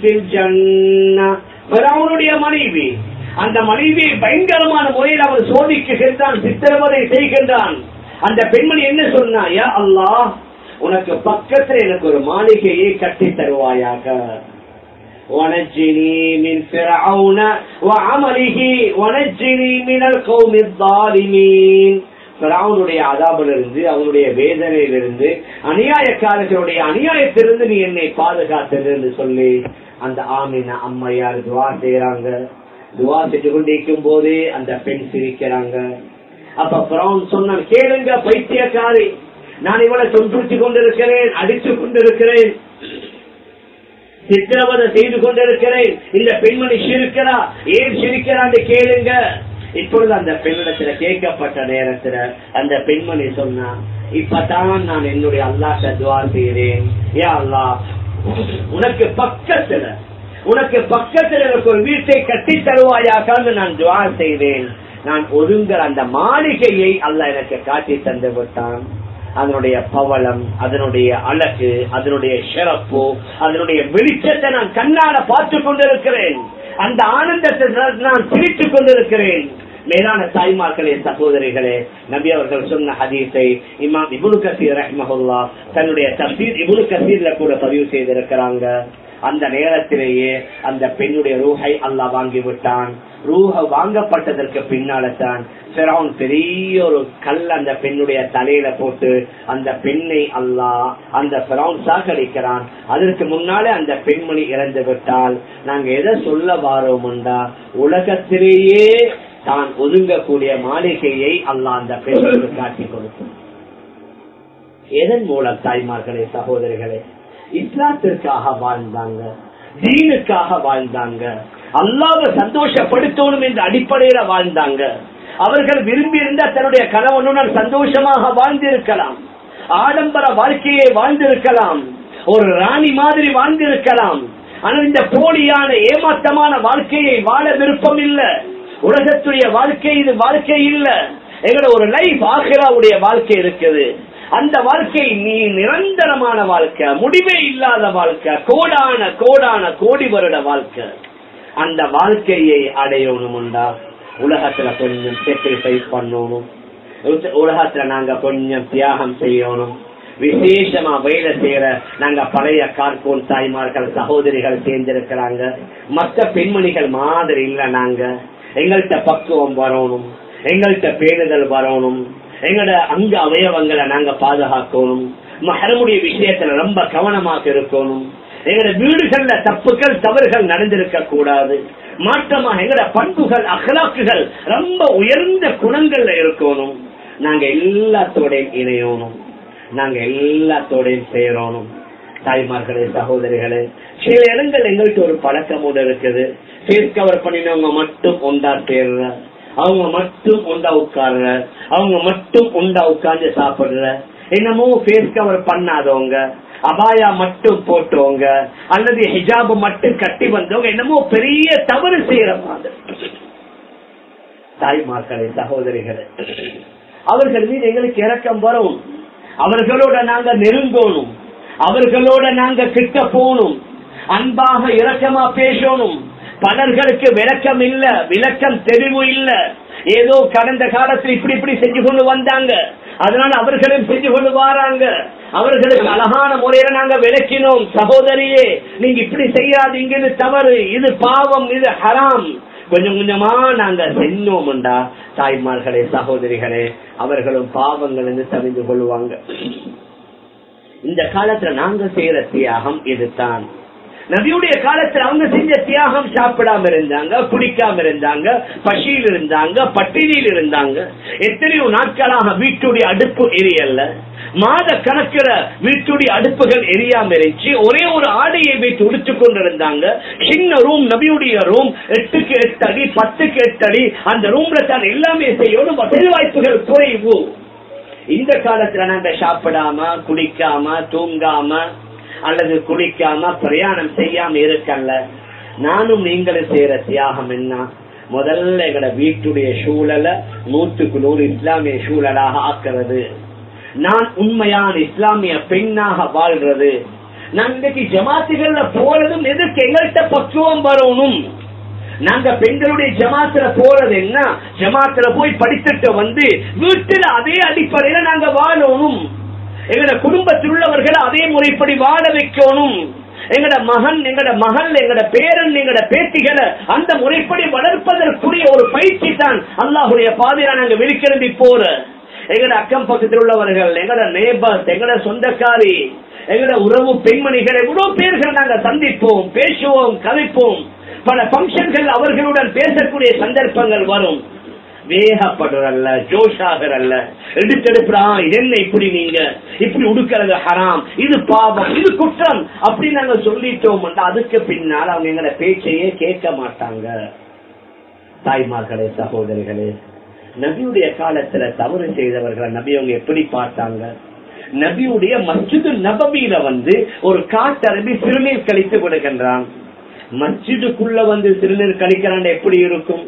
அவனுடைய மனைவி அந்த மனைவியை பயங்கரமான முறையில் அவன் சோதிக்குகின்றான் சித்திரவதை செய்கின்றான் அந்த பெண்மணி என்ன சொன்னா யா அல்லாஹ் உனக்கு பக்கத்துல எனக்கு ஒரு மாளிகையை கட்டி தருவாயாக ونجني من فرعون وعمله ونجني من القوم الظالمين பிராவுனுடைய அதாபிலிருந்து அவனுடைய வேதனையிலிருந்து அநியாயக்காரர்களுடைய அநியாயத்திலிருந்து நீ என்னை பாதுகாத்தது என்று சொல்லி அந்த ஆமின அம்மையார் துவா செய்யறாங்க துவா செஞ்சு கொண்டிருக்கும் போதே அந்த பெண் சிரிக்கிறாங்க அப்ப பிராவுன் சொன்னான் கேளுங்க பைத்தியக்காரி நான் இவளை துன்புறுத்தி கொண்டிருக்கிறேன் அடித்துக் கொண்டிருக்கிறேன் சித்திரவதை செய்து கொண்டிருக்கிறேன் இந்த பெண்மணி சிரிக்கிறா ஏன் சிரிக்கிறான்னு கேளுங்க இப்பொழுது அந்த பெண்ணிடத்துல கேட்கப்பட்ட நேரத்துல அந்த பெண்மணி சொன்னா இப்பதான் நான் என்னுடைய அல்லாட்ட துவா செய்கிறேன் ஏ அல்லா உனக்கு பக்கத்துல உனக்கு பக்கத்துல எனக்கு ஒரு வீட்டை கட்டி தருவாயாக்கான்னு நான் துவா செய்தேன் நான் ஒதுங்குற அந்த மாளிகையை அல்ல எனக்கு காட்டி தந்து விட்டான் அதனுடைய பவளம் அதனுடைய அழகு அதனுடைய சிறப்பு அதனுடைய வெளிச்சத்தை நான் கண்ணால பார்த்து கொண்டிருக்கிறேன் அந்த ஆனந்தத்தை நான் நான் பிரித்துக் கொண்டிருக்கிறேன் மேலான தாய்மார்களே சகோதரிகளே நபி அவர்கள் சொன்ன ஹதீஸை இமாம் இபுல் கசீர் ரஹ்மஹுல்லா தன்னுடைய தப்சீர் இபுல் கசீர்ல கூட பதிவு செய்திருக்கிறாங்க அந்த நேரத்திலேயே அந்த பெண்ணுடைய ரூஹை அல்லாஹ் வாங்கி விட்டான் ரூஹ வாங்கப்பட்டதற்கு பின்னால்தான் பிறவன் பெரிய ஒரு கல் அந்த பெண்ணுடைய தலையில போட்டு அந்த பெண்ணை அல்லாஹ் அந்த பிறவன் சாகடிக்கிறான் அதற்கு முன்னாலே அந்த பெண்மணி இறந்து விட்டால் நாங்க எதை சொல்ல வாரோம்டா உலகத்திலேயே தான் ஒதுங்கக்கூடிய மாளிகையை அல்லாஹ் அந்த பெண்ணுக்கு காட்டி கொடுக்கும் எதன் மூலம் தாய்மார்களே சகோதரிகளே இஸ்லாத்திற்காக வாழ்ந்தாங்க தீனுக்காக வாழ்ந்தாங்க அல்லாவை சந்தோஷப்படுத்தணும் என்ற அடிப்படையில வாழ்ந்தாங்க அவர்கள் விரும்பி இருந்தா தன்னுடைய கணவனுடன் சந்தோஷமாக வாழ்ந்திருக்கலாம் ஆடம்பர வாழ்க்கையை வாழ்ந்திருக்கலாம் ஒரு ராணி மாதிரி வாழ்ந்திருக்கலாம் ஆனால் இந்த போலியான ஏமாற்றமான வாழ்க்கையை வாழ விருப்பம் இல்ல உலகத்துடைய வாழ்க்கை இது வாழ்க்கை இல்ல எங்களோட ஒரு லைஃப் ஆகிராவுடைய வாழ்க்கை இருக்குது அந்த வாழ்க்கை நீ நிரந்தரமான வாழ்க்கை முடிவே இல்லாத வாழ்க்கை கோடான கோடான கோடி வருட வாழ்க்கை அந்த வாழ்க்கையை அடையணும்டா உலகத்துல கொஞ்சம் சாக்ரிஃபைஸ் பண்ணணும் உலகத்துல நாங்க கொஞ்சம் தியாகம் செய்யணும் விசேஷமா வேலை செய்யற நாங்க பழைய கார்கோன் தாய்மார்கள் சகோதரிகள் சேர்ந்திருக்கிறாங்க மற்ற பெண்மணிகள் மாதிரி இல்ல நாங்க எங்கள்கிட்ட பக்குவம் வரணும் எங்கள்கிட்ட பேணுதல் வரணும் எங்களோட அங்க அவயவங்களை நாங்க பாதுகாக்கணும் மகரமுடைய விஷயத்துல ரொம்ப கவனமாக இருக்கணும் எங்களோட வீடுகள்ல தப்புகள் தவறுகள் நடந்திருக்க கூடாது மாற்றமா எங்களோட பண்புகள் அகலாக்குகள் ரொம்ப உயர்ந்த குணங்கள்ல இருக்கணும் நாங்க எல்லாத்தோடையும் இணையணும் நாங்க எல்லாத்தோடையும் சேரணும் தாய்மார்களே சகோதரிகளே சில இடங்கள் எங்கள்கிட்ட ஒரு பழக்கமோடு இருக்குது ஃபேஸ் கவர் பண்ணினவங்க மட்டும் ஒன்றா சேர்ற அவங்க மட்டும் உண்டா உட்கார்ற அவங்க மட்டும் உண்டா உட்கார்ந்து சாப்பிடுற என்னமோ ஃபேஸ் கவர் பண்ணாதவங்க அபாயா மட்டும் போட்டவங்க அல்லது ஹிஜாபு மட்டும் கட்டி வந்தவங்க என்னமோ பெரிய தவறு செய்யற மாதிரி தாய்மார்களே சகோதரிகளே அவர்கள் மீது எங்களுக்கு இறக்கம் வரும் அவர்களோட நாங்க நெருங்கணும் அவர்களோட நாங்க கிட்ட போகணும் அன்பாக இரக்கமா பேசணும் பலர்களுக்கு விளக்கம் இல்ல விளக்கம் தெளிவு இல்ல ஏதோ கடந்த காலத்தில் இப்படி இப்படி செஞ்சு கொண்டு வந்தாங்க அதனால அவர்களும் செஞ்சு கொண்டு வராங்க அவர்களுக்கு அழகான முறையில நாங்க விளக்கினோம் சகோதரியே நீங்க இப்படி செய்யாதீங்க இது தவறு இது பாவம் இது ஹராம் கொஞ்சம் கொஞ்சமா நாங்க செஞ்சோம்டா தாய்மார்களே சகோதரிகளே அவர்களும் பாவங்கள் என்று தெரிந்து கொள்வாங்க இந்த காலத்துல நாங்க செய்யற தியாகம் இதுதான் நபியுடைய காலத்துல அவங்க செஞ்ச தியாகம் சாப்பிடாம இருந்தாங்க குடிக்காம இருந்தாங்க பசியில் இருந்தாங்க பட்டினியில் இருந்தாங்க எத்தனையோ நாட்களாக வீட்டுடைய அடுப்பு எரியல்ல மாத கணக்கில் வீட்டுடைய அடுப்புகள் எரியாம இருந்துச்சு ஒரே ஒரு ஆடையை வைத்து உடுத்துக் கொண்டிருந்தாங்க சின்ன ரூம் நபியுடைய ரூம் எட்டுக்கு எட்டு அடி பத்துக்கு எட்டு அடி அந்த ரூம்ல தான் எல்லாமே செய்யணும் வசதி வாய்ப்புகள் குறைவு இந்த காலத்துல நாங்க சாப்பிடாம குடிக்காம தூங்காம அல்லது குளிக்காம பிரயாணம் செய்யாம இருக்கல்ல நானும் நீங்களும் செய்யற தியாகம் என்ன முதல்ல எங்கட வீட்டுடைய சூழலை நூற்றுக்கு நூறு இஸ்லாமிய சூழலாக ஆக்குறது நான் உண்மையான இஸ்லாமிய பெண்ணாக வாழ்றது நான் இன்னைக்கு ஜமாத்துகள்ல போறதும் எதுக்கு எங்கள்கிட்ட பக்குவம் வரணும் நாங்க பெண்களுடைய ஜமாத்துல போறது என்ன ஜமாத்துல போய் படித்துட்டு வந்து வீட்டுல அதே அடிப்படையில நாங்க வாழணும் எங்கட குடும்பத்தில் உள்ளவர்களை அதே முறைப்படி வாழ வைக்கணும் எங்கட மகன் எங்கட மகள் எங்கட பேரன் எங்கட பேத்திகளை அந்த முறைப்படி வளர்ப்பதற்குரிய ஒரு பயிற்சி தான் அல்லாஹுடைய பாதையில நாங்க வெளிக்கிளம்பி போற எங்கட அக்கம் பக்கத்தில் உள்ளவர்கள் எங்கட நேபர்ஸ் எங்கட சொந்தக்காரி எங்கட உறவு பெண்மணிகள் எவ்வளவு பேர்கள் நாங்க சந்திப்போம் பேசுவோம் கதைப்போம் பல பங்கன்கள் அவர்களுடன் பேசக்கூடிய சந்தர்ப்பங்கள் வரும் வேகப்படுறல்ல ஜோஷாகிறல்ல எடுத்தெடுப்புறா இது என்ன இப்படி நீங்க இப்படி உடுக்கிறது ஹராம் இது பாவம் இது குற்றம் அப்படி நாங்க சொல்லிட்டோம் அதுக்கு பின்னால் அவங்க எங்களை பேச்சையே கேட்க மாட்டாங்க தாய்மார்களே சகோதரிகளே நபியுடைய காலத்துல தவறு செய்தவர்களை நபி அவங்க எப்படி பார்த்தாங்க நபியுடைய மஸ்ஜிது நபவியில வந்து ஒரு காட்டரபி சிறுநீர் கழித்து விடுகின்றான் மஸ்ஜிதுக்குள்ள வந்து சிறுநீர் கழிக்கிறான் எப்படி இருக்கும்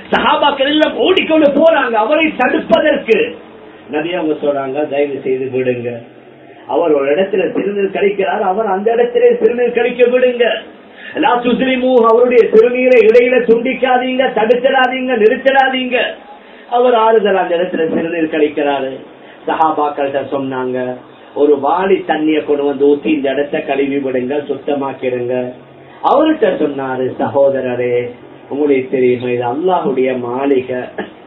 சஹாபாக்கள் எல்லாம் ஓடிக்கொண்டு போறாங்க அவரை தடுப்பதற்கு நபி அவங்க சொல்றாங்க தயவு செய்து விடுங்க அவர் ஒரு இடத்துல சிறுநீர் கழிக்கிறார் அவர் அந்த இடத்திலே சிறுநீர் கழிக்க விடுங்க லா துஸ்லிமு அவருடைய சிறுநீரை இடையில துண்டிக்காதீங்க தடுத்திடாதீங்க நிறுத்திடாதீங்க அவர் ஆறுதல் அந்த இடத்துல சிறுநீர் கழிக்கிறாரு சஹாபாக்கள்கிட்ட சொன்னாங்க ஒரு வாளி தண்ணிய கொண்டு வந்து ஊத்தி இந்த இடத்த கழுவி விடுங்க சுத்தமாக்கிடுங்க அவர்கிட்ட சொன்னாரு சகோதரரே உங்களுக்கு தெரியுமா இது அல்லாஹுடைய மாளிகை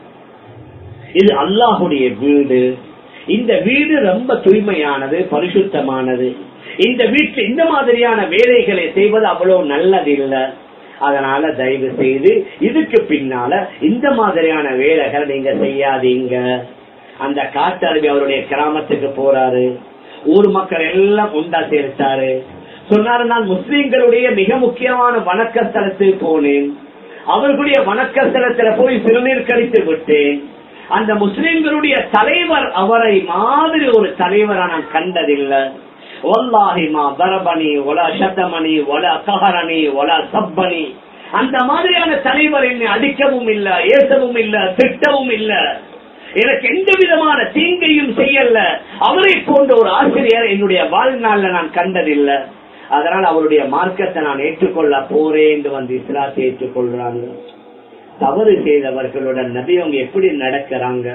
இது அல்லாஹுடைய வீடு இந்த வீடு ரொம்ப தூய்மையானது பரிசுத்தமானது இந்த வீட்டில் இந்த மாதிரியான வேலைகளை செய்வது அவ்வளவு நல்லதில்லை அதனால தயவு செய்து இதுக்கு பின்னால இந்த மாதிரியான வேலைகளை நீங்க செய்யாதீங்க அந்த காட்டருவி அவருடைய கிராமத்துக்கு போறாரு ஊர் மக்கள் எல்லாம் உண்டா சேர்த்தாரு சொன்னாரு நான் முஸ்லீம்களுடைய மிக முக்கியமான வணக்க ஸ்தலத்துக்கு போனேன் அவர்களுடைய வணக்க ஸ்தலத்துல போய் சிறுநீர் கழித்து விட்டேன் அந்த முஸ்லிம்களுடைய தலைவர் அவரை மாதிரி ஒரு தலைவரை நான் கண்டதில்லை ஒல்லாஹிமா பரபனி ஒலா சத்தமணி ஒலா கஹரணி ஒலா சப்பனி அந்த மாதிரியான தலைவர் என்னை அடிக்கவும் இல்ல ஏசவும் இல்ல திட்டவும் இல்ல எனக்கு எந்த விதமான தீங்கையும் செய்யல அவரை போன்ற ஒரு ஆசிரியர் என்னுடைய வாழ்நாள்ல நான் கண்டதில்லை அதனால் அவருடைய மார்க்கத்தை நான் ஏற்றுக்கொள்ள போறேன் என்று வந்து இஸ்லாத்தை ஏற்றுக்கொள்றாங்க தவறு செய்தவர்களுடன் நபி அவங்க எப்படி நடக்கிறாங்க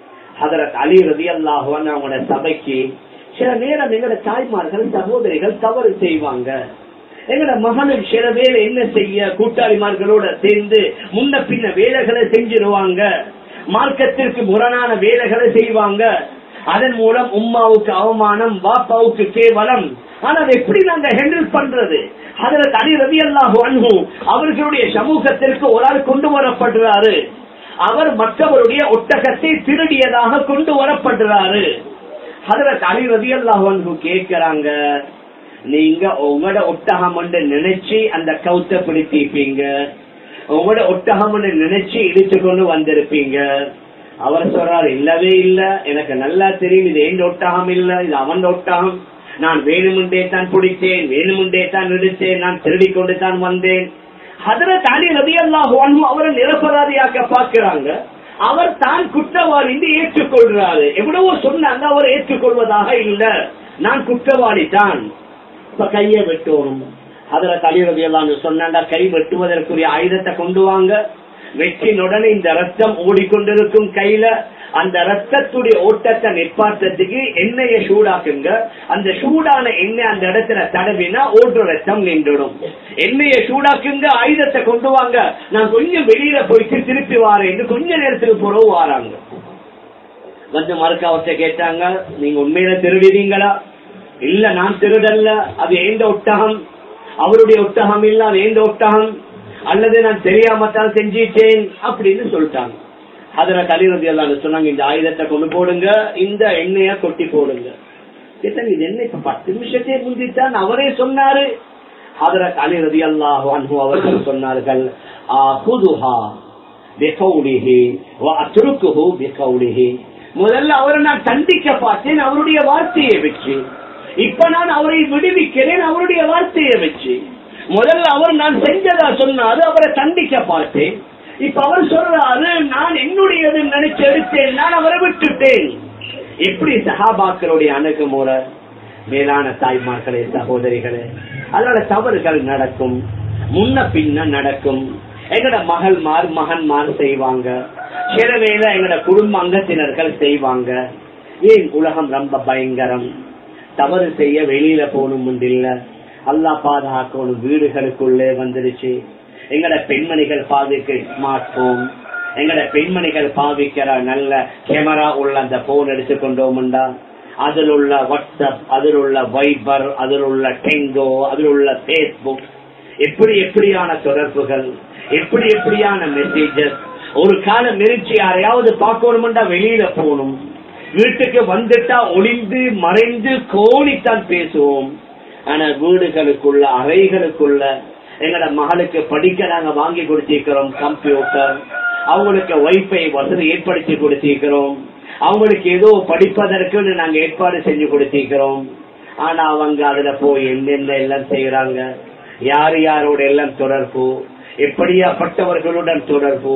அதற்கு அலி ரதி அல்லாஹுவான் அவங்களோட சபைக்கு சில நேரம் எங்களோட தாய்மார்கள் சகோதரிகள் தவறு செய்வாங்க எங்களோட மகனும் சில வேலை என்ன செய்ய கூட்டாளிமார்களோட சேர்ந்து முன்ன பின்ன வேலைகளை செஞ்சிருவாங்க மார்க்கத்திற்கு முரணான வேலைகளை செய்வாங்க அதன் மூலம் உம்மாவுக்கு அவமானம் வாப்பாவுக்கு கேவலம் ஆனா அதை எப்படி நாங்க ஹேண்டில் பண்றது அதுல தனி ரவி அல்லாஹு அன்பு அவர்களுடைய சமூகத்திற்கு ஒரு ஆள் கொண்டு வரப்படுறாரு அவர் மற்றவருடைய ஒட்டகத்தை திருடியதாக கொண்டு வரப்படுறாரு அதுல தனி ரவி அல்லாஹு அன்பு கேட்கிறாங்க நீங்க உங்களோட ஒட்டகம் நினைச்சு அந்த கவுத்த பிடித்திருப்பீங்க உங்களோட ஒட்டகம் நினைச்சு இழுத்து கொண்டு வந்திருப்பீங்க அவர் சொல்றாரு இல்லவே இல்ல எனக்கு நல்லா தெரியும் இது எந்த ஒட்டகம் இல்ல இது அவன் ஒட்டகம் நான் வேணுமுண்டே தான் பிடித்தேன் வேணுமுண்டே தான் நிறுத்தேன் நான் திருடி கொண்டு தான் வந்தேன் அதர தாலி ரவி அல்லாஹ் அவரை நிரபராதியாக்க பார்க்கிறாங்க அவர் தான் குற்றவாளி என்று ஏற்றுக்கொள்றாரு எவ்வளவோ சொன்னாங்க அவர் ஏற்றுக்கொள்வதாக இல்ல நான் குற்றவாளி தான் இப்ப கைய வெட்டணும் அதுல தலைவதி எல்லாம் சொன்னாங்க கை வெட்டுவதற்குரிய ஆயுதத்தை கொண்டு வாங்க வெற்றினுடனே இந்த ரத்தம் ஓடிக்கொண்டிருக்கும் கையில அந்த ரத்தத்துடைய ஓட்டத்தை நிற்பாட்டத்துக்கு எண்ணெய சூடாக்குங்க அந்த சூடான எண்ணெய் அந்த இடத்துல தடவினா ஓடுற ரத்தம் நின்றுடும் எண்ணெய சூடாக்குங்க ஆயுதத்தை கொண்டு வாங்க நான் கொஞ்சம் வெளியில போயிட்டு திருப்பி வாரேன் கொஞ்ச நேரத்துக்கு பிறகு வாராங்க வந்து மறுக்க அவர்கிட்ட கேட்டாங்க நீங்க உண்மையில திருடுறீங்களா இல்ல நான் திருடல்ல அது ஏந்த ஒட்டகம் அவருடைய ஒட்டகம் இல்ல அது ஏந்த ஒட்டகம் அல்லது நான் தெரியாமத்தான் செஞ்சிட்டேன் அப்படின்னு சொல்லிட்டாங்க அதுல கலிரதி எல்லாம் சொன்னாங்க இந்த ஆயுதத்தை கொண்டு போடுங்க இந்த எண்ணெய கொட்டி போடுங்க கேட்டாங்க இது என்ன இப்ப பத்து நிமிஷத்தையே முந்தித்தான் அவரே சொன்னாரு அதுல கலிரதி அல்லாஹ் அன்பு அவர்கள் சொன்னார்கள் ஆஹுதுஹா பிகௌலிஹி வ அத்ருக்குஹு பிகௌலிஹி முதல்ல அவரை நான் கண்டிக்க பார்த்தேன் அவருடைய வார்த்தையை வச்சு இப்ப நான் அவரை விடுவிக்கிறேன் அவருடைய வார்த்தையை வச்சு முதல்ல அவர் நான் செஞ்சதா சொன்னாரு அவரை தண்டிக்க பார்த்தேன் இப்ப அவர் சொல்றாரு நான் என்னுடையது நினைச்சு எடுத்தேன் நான் அவரை விட்டுட்டேன் எப்படி சகாபாக்களுடைய அணுகுமுறை மேலான தாய்மார்களே சகோதரிகளே அதனால தவறுகள் நடக்கும் முன்ன பின்ன நடக்கும் எங்கட மகள்மார் மகன்மார் செய்வாங்க சில வேலை எங்கட குடும்ப அங்கத்தினர்கள் செய்வாங்க ஏன் உலகம் ரொம்ப பயங்கரம் தவறு செய்ய வெளியில போகணும் இல்ல அல்லா பாதுகாக்கணும் வீடுகளுக்குள்ளே வந்துருச்சு எங்கட பெண்மணிகள் பாவிக்க ஸ்மார்ட் போன் எங்கட பெண்மணிகள் பாவிக்கிற நல்ல கேமரா உள்ள அந்த போன் எடுத்துக்கொண்டோம்டா அதில் உள்ள வாட்ஸ்அப் அதில் உள்ள வைபர் அதில் உள்ள டெங்கோ அதில் உள்ள பேஸ்புக் எப்படி எப்படியான தொடர்புகள் எப்படி எப்படியான மெசேஜஸ் ஒரு காலம் நெருச்சி யாரையாவது பார்க்கணும்டா வெளியில போகணும் வீட்டுக்கு வந்துட்டா ஒளிந்து மறைந்து கோணித்தான் பேசுவோம் ஆனா வீடுகளுக்குள்ள அறைகளுக்குள்ள எங்கட மகளுக்கு படிக்க நாங்க வாங்கி கொடுத்திருக்கிறோம் கம்ப்யூட்டர் அவங்களுக்கு வைஃபை வசதி ஏற்படுத்தி கொடுத்திருக்கிறோம் அவங்களுக்கு ஏதோ படிப்பதற்கு நாங்க ஏற்பாடு செஞ்சு கொடுத்திருக்கிறோம் ஆனா அவங்க அதுல போய் என்னென்ன எல்லாம் செய்யறாங்க யார் யாரோட எல்லாம் தொடர்பு எப்படியாப்பட்டவர்களுடன் தொடர்பு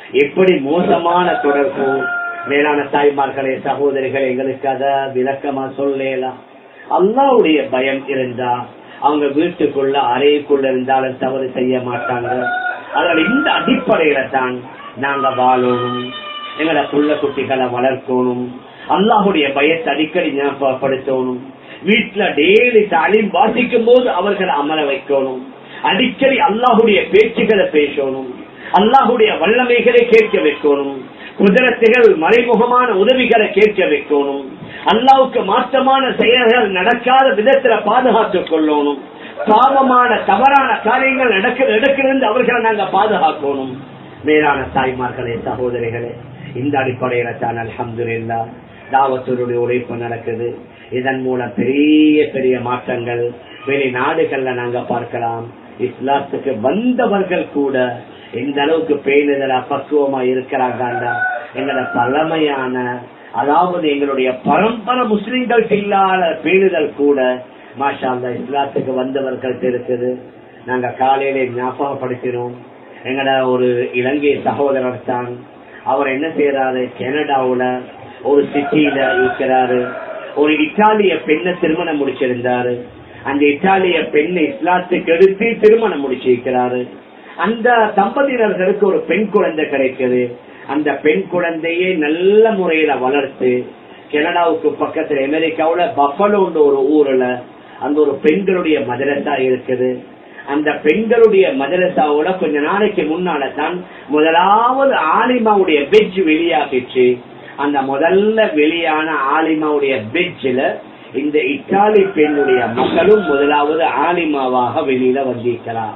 எப்படி மோசமான தொடர்பு மேலான தாய்மார்களே சகோதரிகள் எங்களுக்கு அத விளக்கமா சொல்லலாம் அல்லாவுடைய பயம் இருந்தா அவங்க வீட்டுக்குள்ள அறைக்குள்ள இருந்தாலும் தவறு செய்ய மாட்டாங்க அதனால இந்த அடிப்படையில தான் நாங்க வாழணும் எங்களோட புள்ள குட்டிகளை வளர்க்கணும் அல்லாஹுடைய பயத்தை அடிக்கடி ஞாபகப்படுத்தணும் வீட்டுல டெய்லி தாலிம் வாசிக்கும் போது அவர்களை அமர வைக்கணும் அடிக்கடி அல்லாஹுடைய பேச்சுகளை பேசணும் அல்லாஹுடைய வல்லமைகளை கேட்க வைக்கணும் குதிரத்துகள் மறைமுகமான உதவிகளை கேட்க வைக்கணும் அல்லாவுக்கு மாற்றமான செயல்கள் நடக்காத விதத்துல பாதுகாத்துக் கொள்ளணும் பாவமான தவறான காரியங்கள் நடக்கிற இடத்திலிருந்து அவர்களை நாங்க பாதுகாக்கணும் மேலான தாய்மார்களே சகோதரிகளே இந்த அடிப்படையில தான் அலமதுல்லா தாவத்தூருடைய உழைப்பு நடக்குது இதன் மூலம் பெரிய பெரிய மாற்றங்கள் வெளிநாடுகள்ல நாங்க பார்க்கலாம் இஸ்லாத்துக்கு வந்தவர்கள் கூட எந்த அளவுக்கு பேணுதலா பக்குவமா இருக்கிறாங்க எங்களோட பழமையான அதாவது எங்களுடைய பரம்பரை முஸ்லிம்கள் இல்லாத பேணுதல் கூட மாஷா அல்லா இஸ்லாத்துக்கு வந்தவர்கள் இருக்குது நாங்க காலையில ஞாபகப்படுத்தினோம் எங்கட ஒரு இலங்கை சகோதரர் தான் அவர் என்ன செய்யறாரு கனடாவுல ஒரு சிட்டியில இருக்கிறாரு ஒரு இத்தாலிய பெண்ணை திருமணம் முடிச்சிருந்தாரு அந்த இத்தாலிய பெண்ணை இஸ்லாத்துக்கு எடுத்து திருமணம் முடிச்சிருக்கிறாரு அந்த தம்பதியினர்களுக்கு ஒரு பெண் குழந்தை கிடைக்குது அந்த பெண் குழந்தையை நல்ல முறையில வளர்த்து கனடாவுக்கு பக்கத்துல அமெரிக்காவுல பஃபலோன்ற ஒரு ஊர்ல அந்த ஒரு பெண்களுடைய மதரசா இருக்குது அந்த பெண்களுடைய மதரசாவோட கொஞ்ச நாளைக்கு முன்னால தான் முதலாவது ஆலிமாவுடைய பெஜ் வெளியாகிச்சு அந்த முதல்ல வெளியான ஆலிமாவுடைய பெஜ்ல இந்த இத்தாலி பெண்ணுடைய மகளும் முதலாவது ஆலிமாவாக வெளியில வந்திருக்கிறார்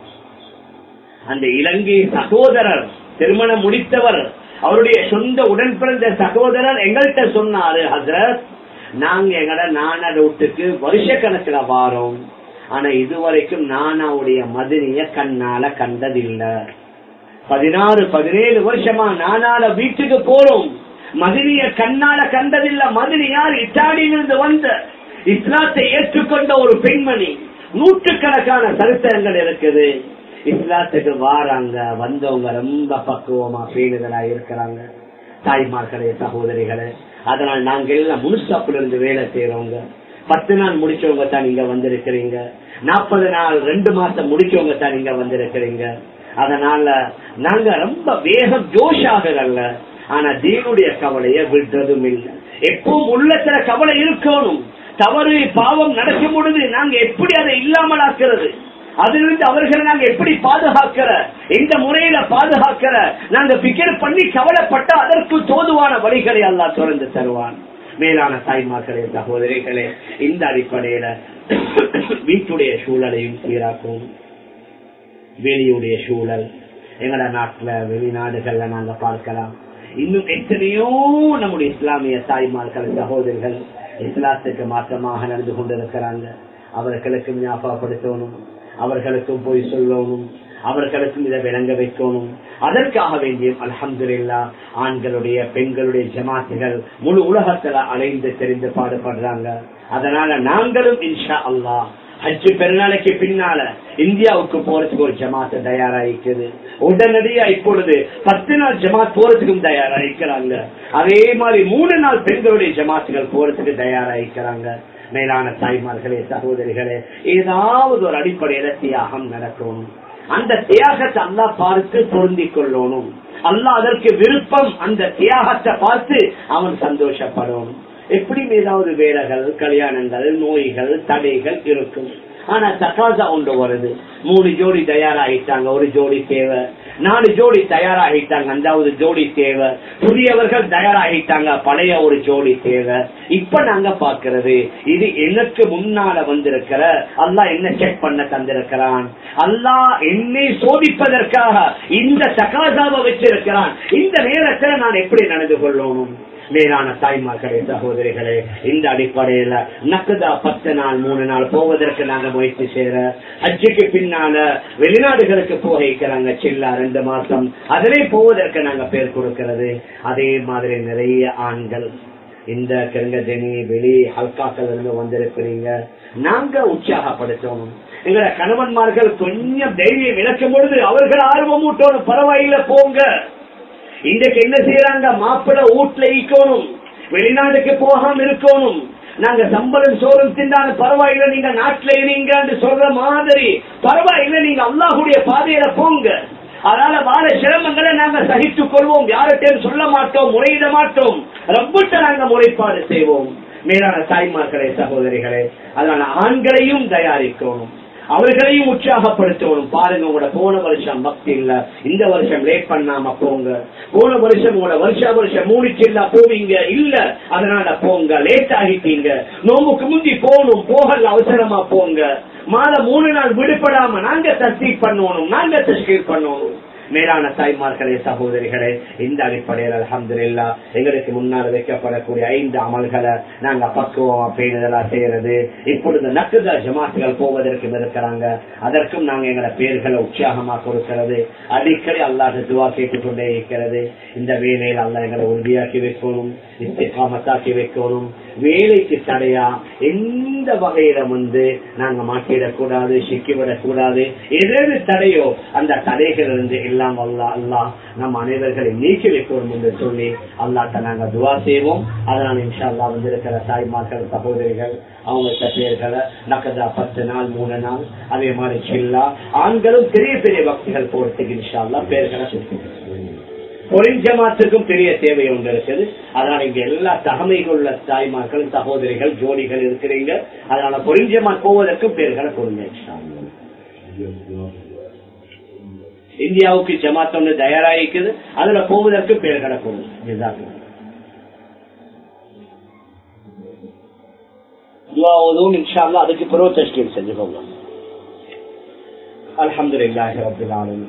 அந்த இலங்கை சகோதரர் திருமணம் முடித்தவர் அவருடைய சொந்த உடன் பிறந்த சகோதரர் எங்கள்கிட்ட சொன்னாரு ஹசரத் நாங்க எங்கட நானா வீட்டுக்கு வருஷ கணக்குல வாரோம் ஆனா இதுவரைக்கும் நானாவுடைய மதுரைய கண்ணால கண்டதில்லை பதினாறு பதினேழு வருஷமா நானால வீட்டுக்கு போறோம் மதுரைய கண்ணால கண்டதில்லை மதுரை யார் இத்தாலியிலிருந்து வந்த இஸ்லாத்தை ஏற்றுக்கொண்ட ஒரு பெண்மணி நூற்றுக்கணக்கான சரித்திரங்கள் இருக்குது இஸ்லாத்துக்கு வாராங்க வந்தவங்க ரொம்ப பக்குவமா பேணுதலா இருக்கிறாங்க தாய்மார்களே சகோதரிகளே அதனால் நாங்க எல்லாம் முழுசாப்புல இருந்து வேலை செய்யறவங்க பத்து நாள் முடிச்சவங்க தான் நீங்க வந்திருக்கிறீங்க நாற்பது நாள் ரெண்டு மாசம் முடிச்சவங்க தான் நீங்க வந்திருக்கிறீங்க அதனால நாங்க ரொம்ப வேகம் ஜோஷாகல ஆனா தீனுடைய கவலைய விடுறதும் இல்லை எப்பவும் உள்ளத்துல கவலை இருக்கணும் தவறு பாவம் நடக்கும் பொழுது நாங்க எப்படி அதை இல்லாமலாக்குறது அதிலிருந்து அவர்களை நாங்க எப்படி பாதுகாக்கிற எந்த முறையில பாதுகாக்கிற நாங்க பிக்கர் பண்ணி கவலைப்பட்ட அதற்கு தோதுவான வழிகளை அல்லா திறந்து தருவான் மேலான தாய்மார்களே சகோதரிகளே இந்த அடிப்படையில வீட்டுடைய சூழலையும் சீராக்கும் வெளியுடைய சூழல் எங்கட நாட்டுல வெளிநாடுகள்ல நாங்க பார்க்கலாம் இன்னும் எத்தனையோ நம்முடைய இஸ்லாமிய தாய்மார்கள் சகோதரிகள் இஸ்லாத்துக்கு மாற்றமாக நடந்து கொண்டிருக்கிறாங்க அவர்களுக்கும் ஞாபகப்படுத்தணும் அவர்களுக்கும் போய் சொல்லணும் அவர்களுக்கும் இதை விளங்க வைக்கணும் அதற்காக வேண்டியும் அலமதுல்லா ஆண்களுடைய பெண்களுடைய ஜமாத்துகள் முழு உலகத்துல அலைந்து தெரிந்து பாடுபடுறாங்க அதனால நாங்களும் இன்ஷா அல்லா ஹஜ்ஜு பெருநாளைக்கு பின்னால இந்தியாவுக்கு போறதுக்கு ஒரு ஜமாத்து தயாராகிக்குது உடனடியா இப்பொழுது பத்து நாள் ஜமாத் போறதுக்கும் தயாராகிக்கிறாங்க அதே மாதிரி மூணு நாள் பெண்களுடைய ஜமாத்துகள் போறதுக்கு தயாராகிக்கிறாங்க மேலான தாய்மார்களே சகோதரிகளே ஏதாவது ஒரு அடிப்படையில தியாகம் நடக்கணும் அந்த தியாகத்தை அல்லா பார்த்து பொருந்திக் கொள்ளணும் அல்லா அதற்கு விருப்பம் அந்த தியாகத்தை பார்த்து அவன் சந்தோஷப்படணும் எப்படி ஏதாவது வேலைகள் கல்யாணங்கள் நோய்கள் தடைகள் இருக்கும் ஆனா தக்காசா ஒன்று வருது மூணு ஜோடி தயாராகிட்டாங்க ஒரு ஜோடி தேவை நாலு ஜோடி தயாராகிட்டாங்க அஞ்சாவது ஜோடி தேவை புதியவர்கள் தயாராகிட்டாங்க பழைய ஒரு ஜோடி தேவை இப்ப நாங்க பாக்குறது இது எனக்கு முன்னால வந்திருக்கிற அல்லா என்ன செக் பண்ண தந்திருக்கிறான் அல்லா என்னை சோதிப்பதற்காக இந்த தகாசாவை வச்சிருக்கிறான் இந்த நேரத்துல நான் எப்படி நடந்து கொள்ளணும் மேலான தாய்மார்களே சகோதரிகளே இந்த அடிப்படையில நக்குதா பத்து நாள் மூணு நாள் போவதற்கு நாங்க முயற்சி செய்யற அஜுக்கு பின்னால வெளிநாடுகளுக்கு போகிறாங்க சில்லா ரெண்டு மாசம் அதிலே போவதற்கு நாங்க பேர் கொடுக்கிறது அதே மாதிரி நிறைய ஆண்கள் இந்த கிருங்கஜனி வெளி ஹல்காக்கள் இருந்து வந்திருக்கிறீங்க நாங்க உற்சாகப்படுத்தணும் எங்களோட கணவன்மார்கள் கொஞ்சம் தைரியம் இழக்கும் பொழுது அவர்கள் ஆர்வமூட்டோடு பரவாயில்ல போங்க இன்றைக்கு என்ன செய்யறாங்க மாப்பிள்ளை வீட்டுல ஈக்கணும் வெளிநாட்டுக்கு போகாம இருக்கணும் நாங்க சம்பளம் சோறும் திண்டாலும் பரவாயில்லை நீங்க நாட்டுல இருங்க சொல்ற மாதிரி பரவாயில்லை நீங்க அல்லாஹுடைய பாதையில போங்க அதனால வாழ சிரமங்களை நாங்க சகித்துக் கொள்வோம் யார்கிட்டையும் சொல்ல மாட்டோம் முறையிட மாட்டோம் ரப்பிட்ட நாங்க முறைப்பாடு செய்வோம் மேலான தாய்மார்களே சகோதரிகளே அதனால ஆண்களையும் தயாரிக்கணும் அவர்களையும் உற்சாகப்படுத்தணும் பாருங்க உங்களோட போன வருஷம் பக்தி இல்ல இந்த வருஷம் லேட் பண்ணாம போங்க போன வருஷம் உங்களோட வருஷ வருஷம் மூடிச்சில்லா போவீங்க இல்ல அதனால போங்க லேட் ஆகிட்டீங்க நோம்புக்கு முந்தி போகணும் போகல அவசரமா போங்க மாதம் மூணு நாள் விடுபடாம நாங்க தஸ்தீக் பண்ணணும் நாங்க தஸ்கீர் பண்ணணும் மேலான தாய்மார்களே சகோதரிகளே இந்த அடிப்படையில் அலமதுல்லா எங்களுக்கு முன்னால் வைக்கப்படக்கூடிய ஐந்து அமல்களை நாங்க பக்குவம் பேணுதலா செய்யறது இப்பொழுது நக்குத ஜமாத்துகள் போவதற்கும் இருக்கிறாங்க அதற்கும் நாங்க எங்களை பேர்களை உற்சாகமா கொடுக்கிறது அடிக்கடி அல்லாத துவா கேட்டுக்கொண்டே இருக்கிறது இந்த வேலையில் அல்ல எங்களை உறுதியாக்கி வைக்கணும் இஸ்திகாமத்தாக்கி வைக்கணும் வேலைக்கு தடையா எந்த வகையில வந்து நாங்க மாட்டிடக்கூடாது சிக்கிவிடக் கூடாது எது தடையோ அந்த தடைகள் இருந்து எல்லாம் அல்லா அல்லா நம் அனைவர்களை நீக்கி வைக்கணும் என்று சொல்லி அல்லாட்ட நாங்க துவா செய்வோம் அதனால் இன்ஷா அல்லா வந்திருக்கிற தாய்மார்கள் சகோதரிகள் அவங்க பேர்களை நக்கதா பத்து நாள் மூணு நாள் அதே மாதிரி சில்லா ஆண்களும் பெரிய பெரிய பக்திகள் போறதுக்கு இன்ஷா அல்லா பேர்களை சுற்றி பொறிஞ்சமாத்துக்கும் பெரிய தேவை ஒன்று இருக்குது அதனால இங்க எல்லா தகமைகளுள்ள தாய்மார்கள் சகோதரிகள் ஜோடிகள் இருக்கிறீங்க அதனால பொறிஞ்சமாத் போவதற்கும் பேர்களை கொடுங்க இந்தியாவுக்கு ஜமாத் ஒன்று தயாராகிக்குது அதுல போவதற்கு பேர்களை கொடுங்க இதுதான் துவாவதும் இன்ஷால்லா அதுக்கு பிறகு தஸ்கீல் செஞ்சுக்கோங்க அல்ஹம்துலில்லாஹி ரப்பில் ஆலமீன்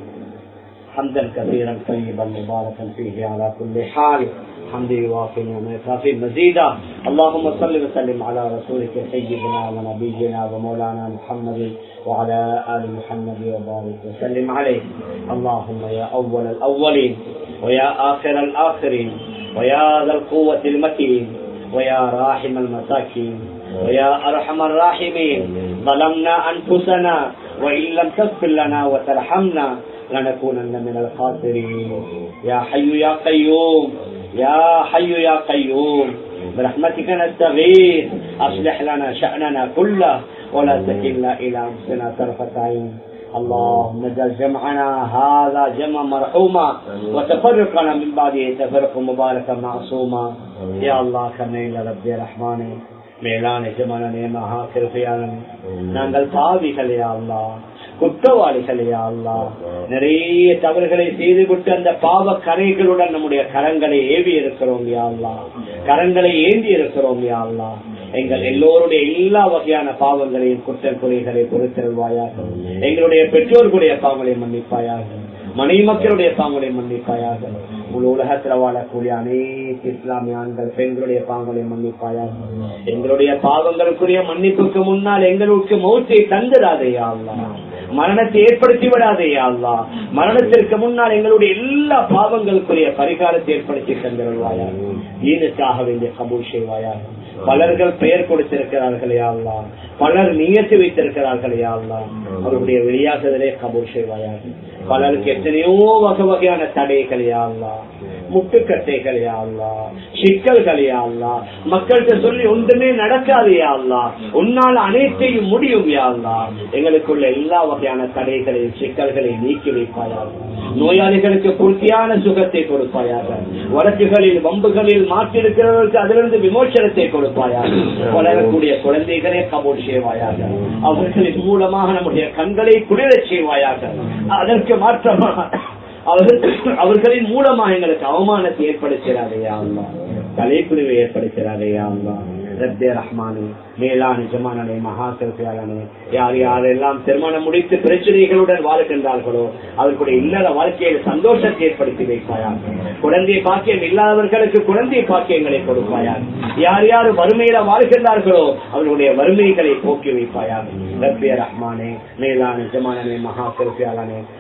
حمدا كثيرا طيبا مباركا فيه على كل حال حمد يوافي ويكافي مزيدا اللهم صل وسلم على رسولك سيدنا ونبينا ومولانا محمد وعلى ال محمد وبارك وسلم عليه اللهم يا اول الاولين ويا اخر الاخرين ويا ذا القوه المتين ويا راحم المساكين ويا ارحم الراحمين ظلمنا انفسنا وان لم تغفر لنا وترحمنا لنكونن من الخاسرين يا حي يا قيوم يا حي يا قيوم برحمتك نستغيث اصلح لنا شأننا كله ولا تكلنا الى انفسنا طرفة عين اللهم اجعل جمعنا هذا جمع مرحوما وتفرقنا من بعده تفرق مباركا معصوما يا الله كرنيل ربي رحماني மேலான எஜமானே மகா கிருப்பையாளன் நாங்கள் பாவிகளே அல்லா குற்றவாளிகளே அல்லா நிறைய தவறுகளை செய்து விட்டு அந்த பாவ கரைகளுடன் நம்முடைய கரங்களை ஏவி இருக்கிறோம் யாழ்லா கரங்களை ஏந்தி இருக்கிறோம் யாழ்லா எங்கள் எல்லோருடைய எல்லா வகையான பாவங்களையும் குற்றம் குறைகளை பொறுத்தருவாயாக எங்களுடைய பெற்றோர்களுடைய பாவங்களை மன்னிப்பாயாக மனைவி மக்களுடைய பாவங்களை மன்னிப்பாயாக முழு உலகத்தில் வாழக்கூடிய அனைத்து இஸ்லாமிய ஆண்கள் பெண்களுடைய பாவங்களை மன்னிப்பாயாக எங்களுடைய பாவங்களுக்குரிய மன்னிப்புக்கு முன்னால் எங்களுக்கு மௌத்தை தந்துடாதே அல்லா மரணத்தை ஏற்படுத்தி விடாதே அல்லா மரணத்திற்கு முன்னால் எங்களுடைய எல்லா பாவங்களுக்குரிய பரிகாரத்தை ஏற்படுத்தி தந்துடுவாயா ஈனுக்காக வேண்டிய கபூல் செய்வாயாக பலர்கள் பெயர் கொடுத்திருக்கிறார்களே அல்லா பலர் நியத்து வைத்திருக்கிறார்களே அல்லா அவருடைய வெளியாகுதலே கபூல் செய்வாயாக பலருக்கு எத்தனையோ வகை வகையான தடைகள் யாழ்லா முட்டுக்கட்டைகள் யாழ்லா சிக்கல்கள் யாழ்லா மக்கள்கிட்ட சொல்லி ஒன்றுமே நடக்காது யாழ்லா உன்னால் அனைத்தையும் முடியும் யாழ்லா எங்களுக்குள்ள எல்லா வகையான தடைகளையும் சிக்கல்களை நீக்கி வைப்பாயாக நோயாளிகளுக்கு பூர்த்தியான சுகத்தை கொடுப்பாயாக வழக்குகளில் வம்புகளில் மாற்றிருக்கிறவர்களுக்கு அதிலிருந்து விமோசனத்தை கொடுப்பாயாக வளரக்கூடிய குழந்தைகளே கபோல் செய்வாயாக அவர்களின் மூலமாக நம்முடைய கண்களை குளிரச் செய்வாயாக அதற்கு மாற்றமாக அவர்கள் அவர்களின் மூலமாக எங்களுக்கு அவமானத்தை ஏற்படுத்துகிறாரையா அல்லா தலைக்குழுவை ஏற்படுத்துகிறாரையா அல்லா ரத்தே ரஹ்மானே மேலான ஜமானே மகா சிறப்பியாளனே யார் யாரெல்லாம் திருமணம் முடித்து பிரச்சனைகளுடன் வாழ்கின்றார்களோ அவர்களுடைய இல்லற வாழ்க்கையில் சந்தோஷத்தை ஏற்படுத்தி வைப்பாயாக குழந்தை பாக்கியம் இல்லாதவர்களுக்கு குழந்தை பாக்கியங்களை கொடுப்பாயாக யார் யார் வறுமையில வாழ்கின்றார்களோ அவர்களுடைய வறுமைகளை போக்கி வைப்பாயாக ரப்பே ரஹ்மானே மேலான ஜமானே மகா சிறப்பியாளனே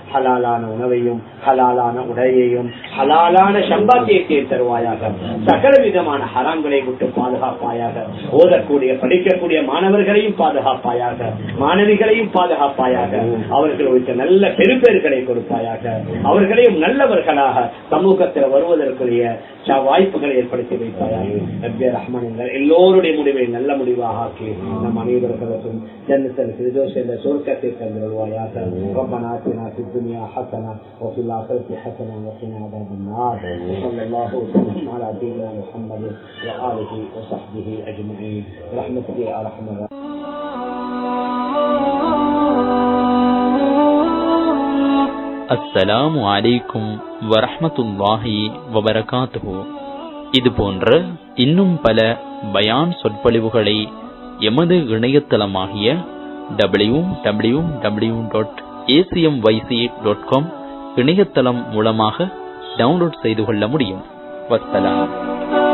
ஹலாலான உணவையும் ஹலாலான உடையையும் ஹலாலான சம்பாத்தியத்தையும் தருவாயாக சகல விதமான ஹராம்களை விட்டு பாதுகாப்பாயாக ஓதக்கூடிய படிக்கக்கூடிய மாணவர்களையும் பாதுகாப்பாயாக மாணவிகளையும் பாதுகாப்பாயாக அவர்களுக்கு நல்ல பெருப்பேறுகளை கொடுப்பாயாக அவர்களையும் நல்லவர்களாக சமூகத்தில் வருவதற்குரிய ச- வாய்ப்புகளை ஏற்படுத்தி வைப்பாயாக ரப்பிய ரஹ்மான் எங்கள் எல்லோருடைய முடிவை நல்ல முடிவாக ஆக்கி நம் அனைவர்களுக்கும் ஜன்னத்தில் ஃபிர்தௌஸ் என்ற சொர்க்கத்தை தந்துருவாயாக ربنا آتنا في الدنيا حسنة وفي الآخرة حسنة وقنا عذاب النار وصلى الله وسلم على سيدنا محمد وآله وصحبه أجمعين برحمتك يا أرحم الراحمين அஸ்ஸலாமு அலைக்கும் வரஹ்மத்துல்லாஹி வபரகாத்துஹு இது போன்ற இன்னும் பல பயான் சொற்பொழிவுகளை எமது இணையதளமாகிய W W W dot ACM YC dot com இணையதளம் மூலமாக டவுன்லோட் செய்து கொள்ள முடியும் வஸ்ஸலாம்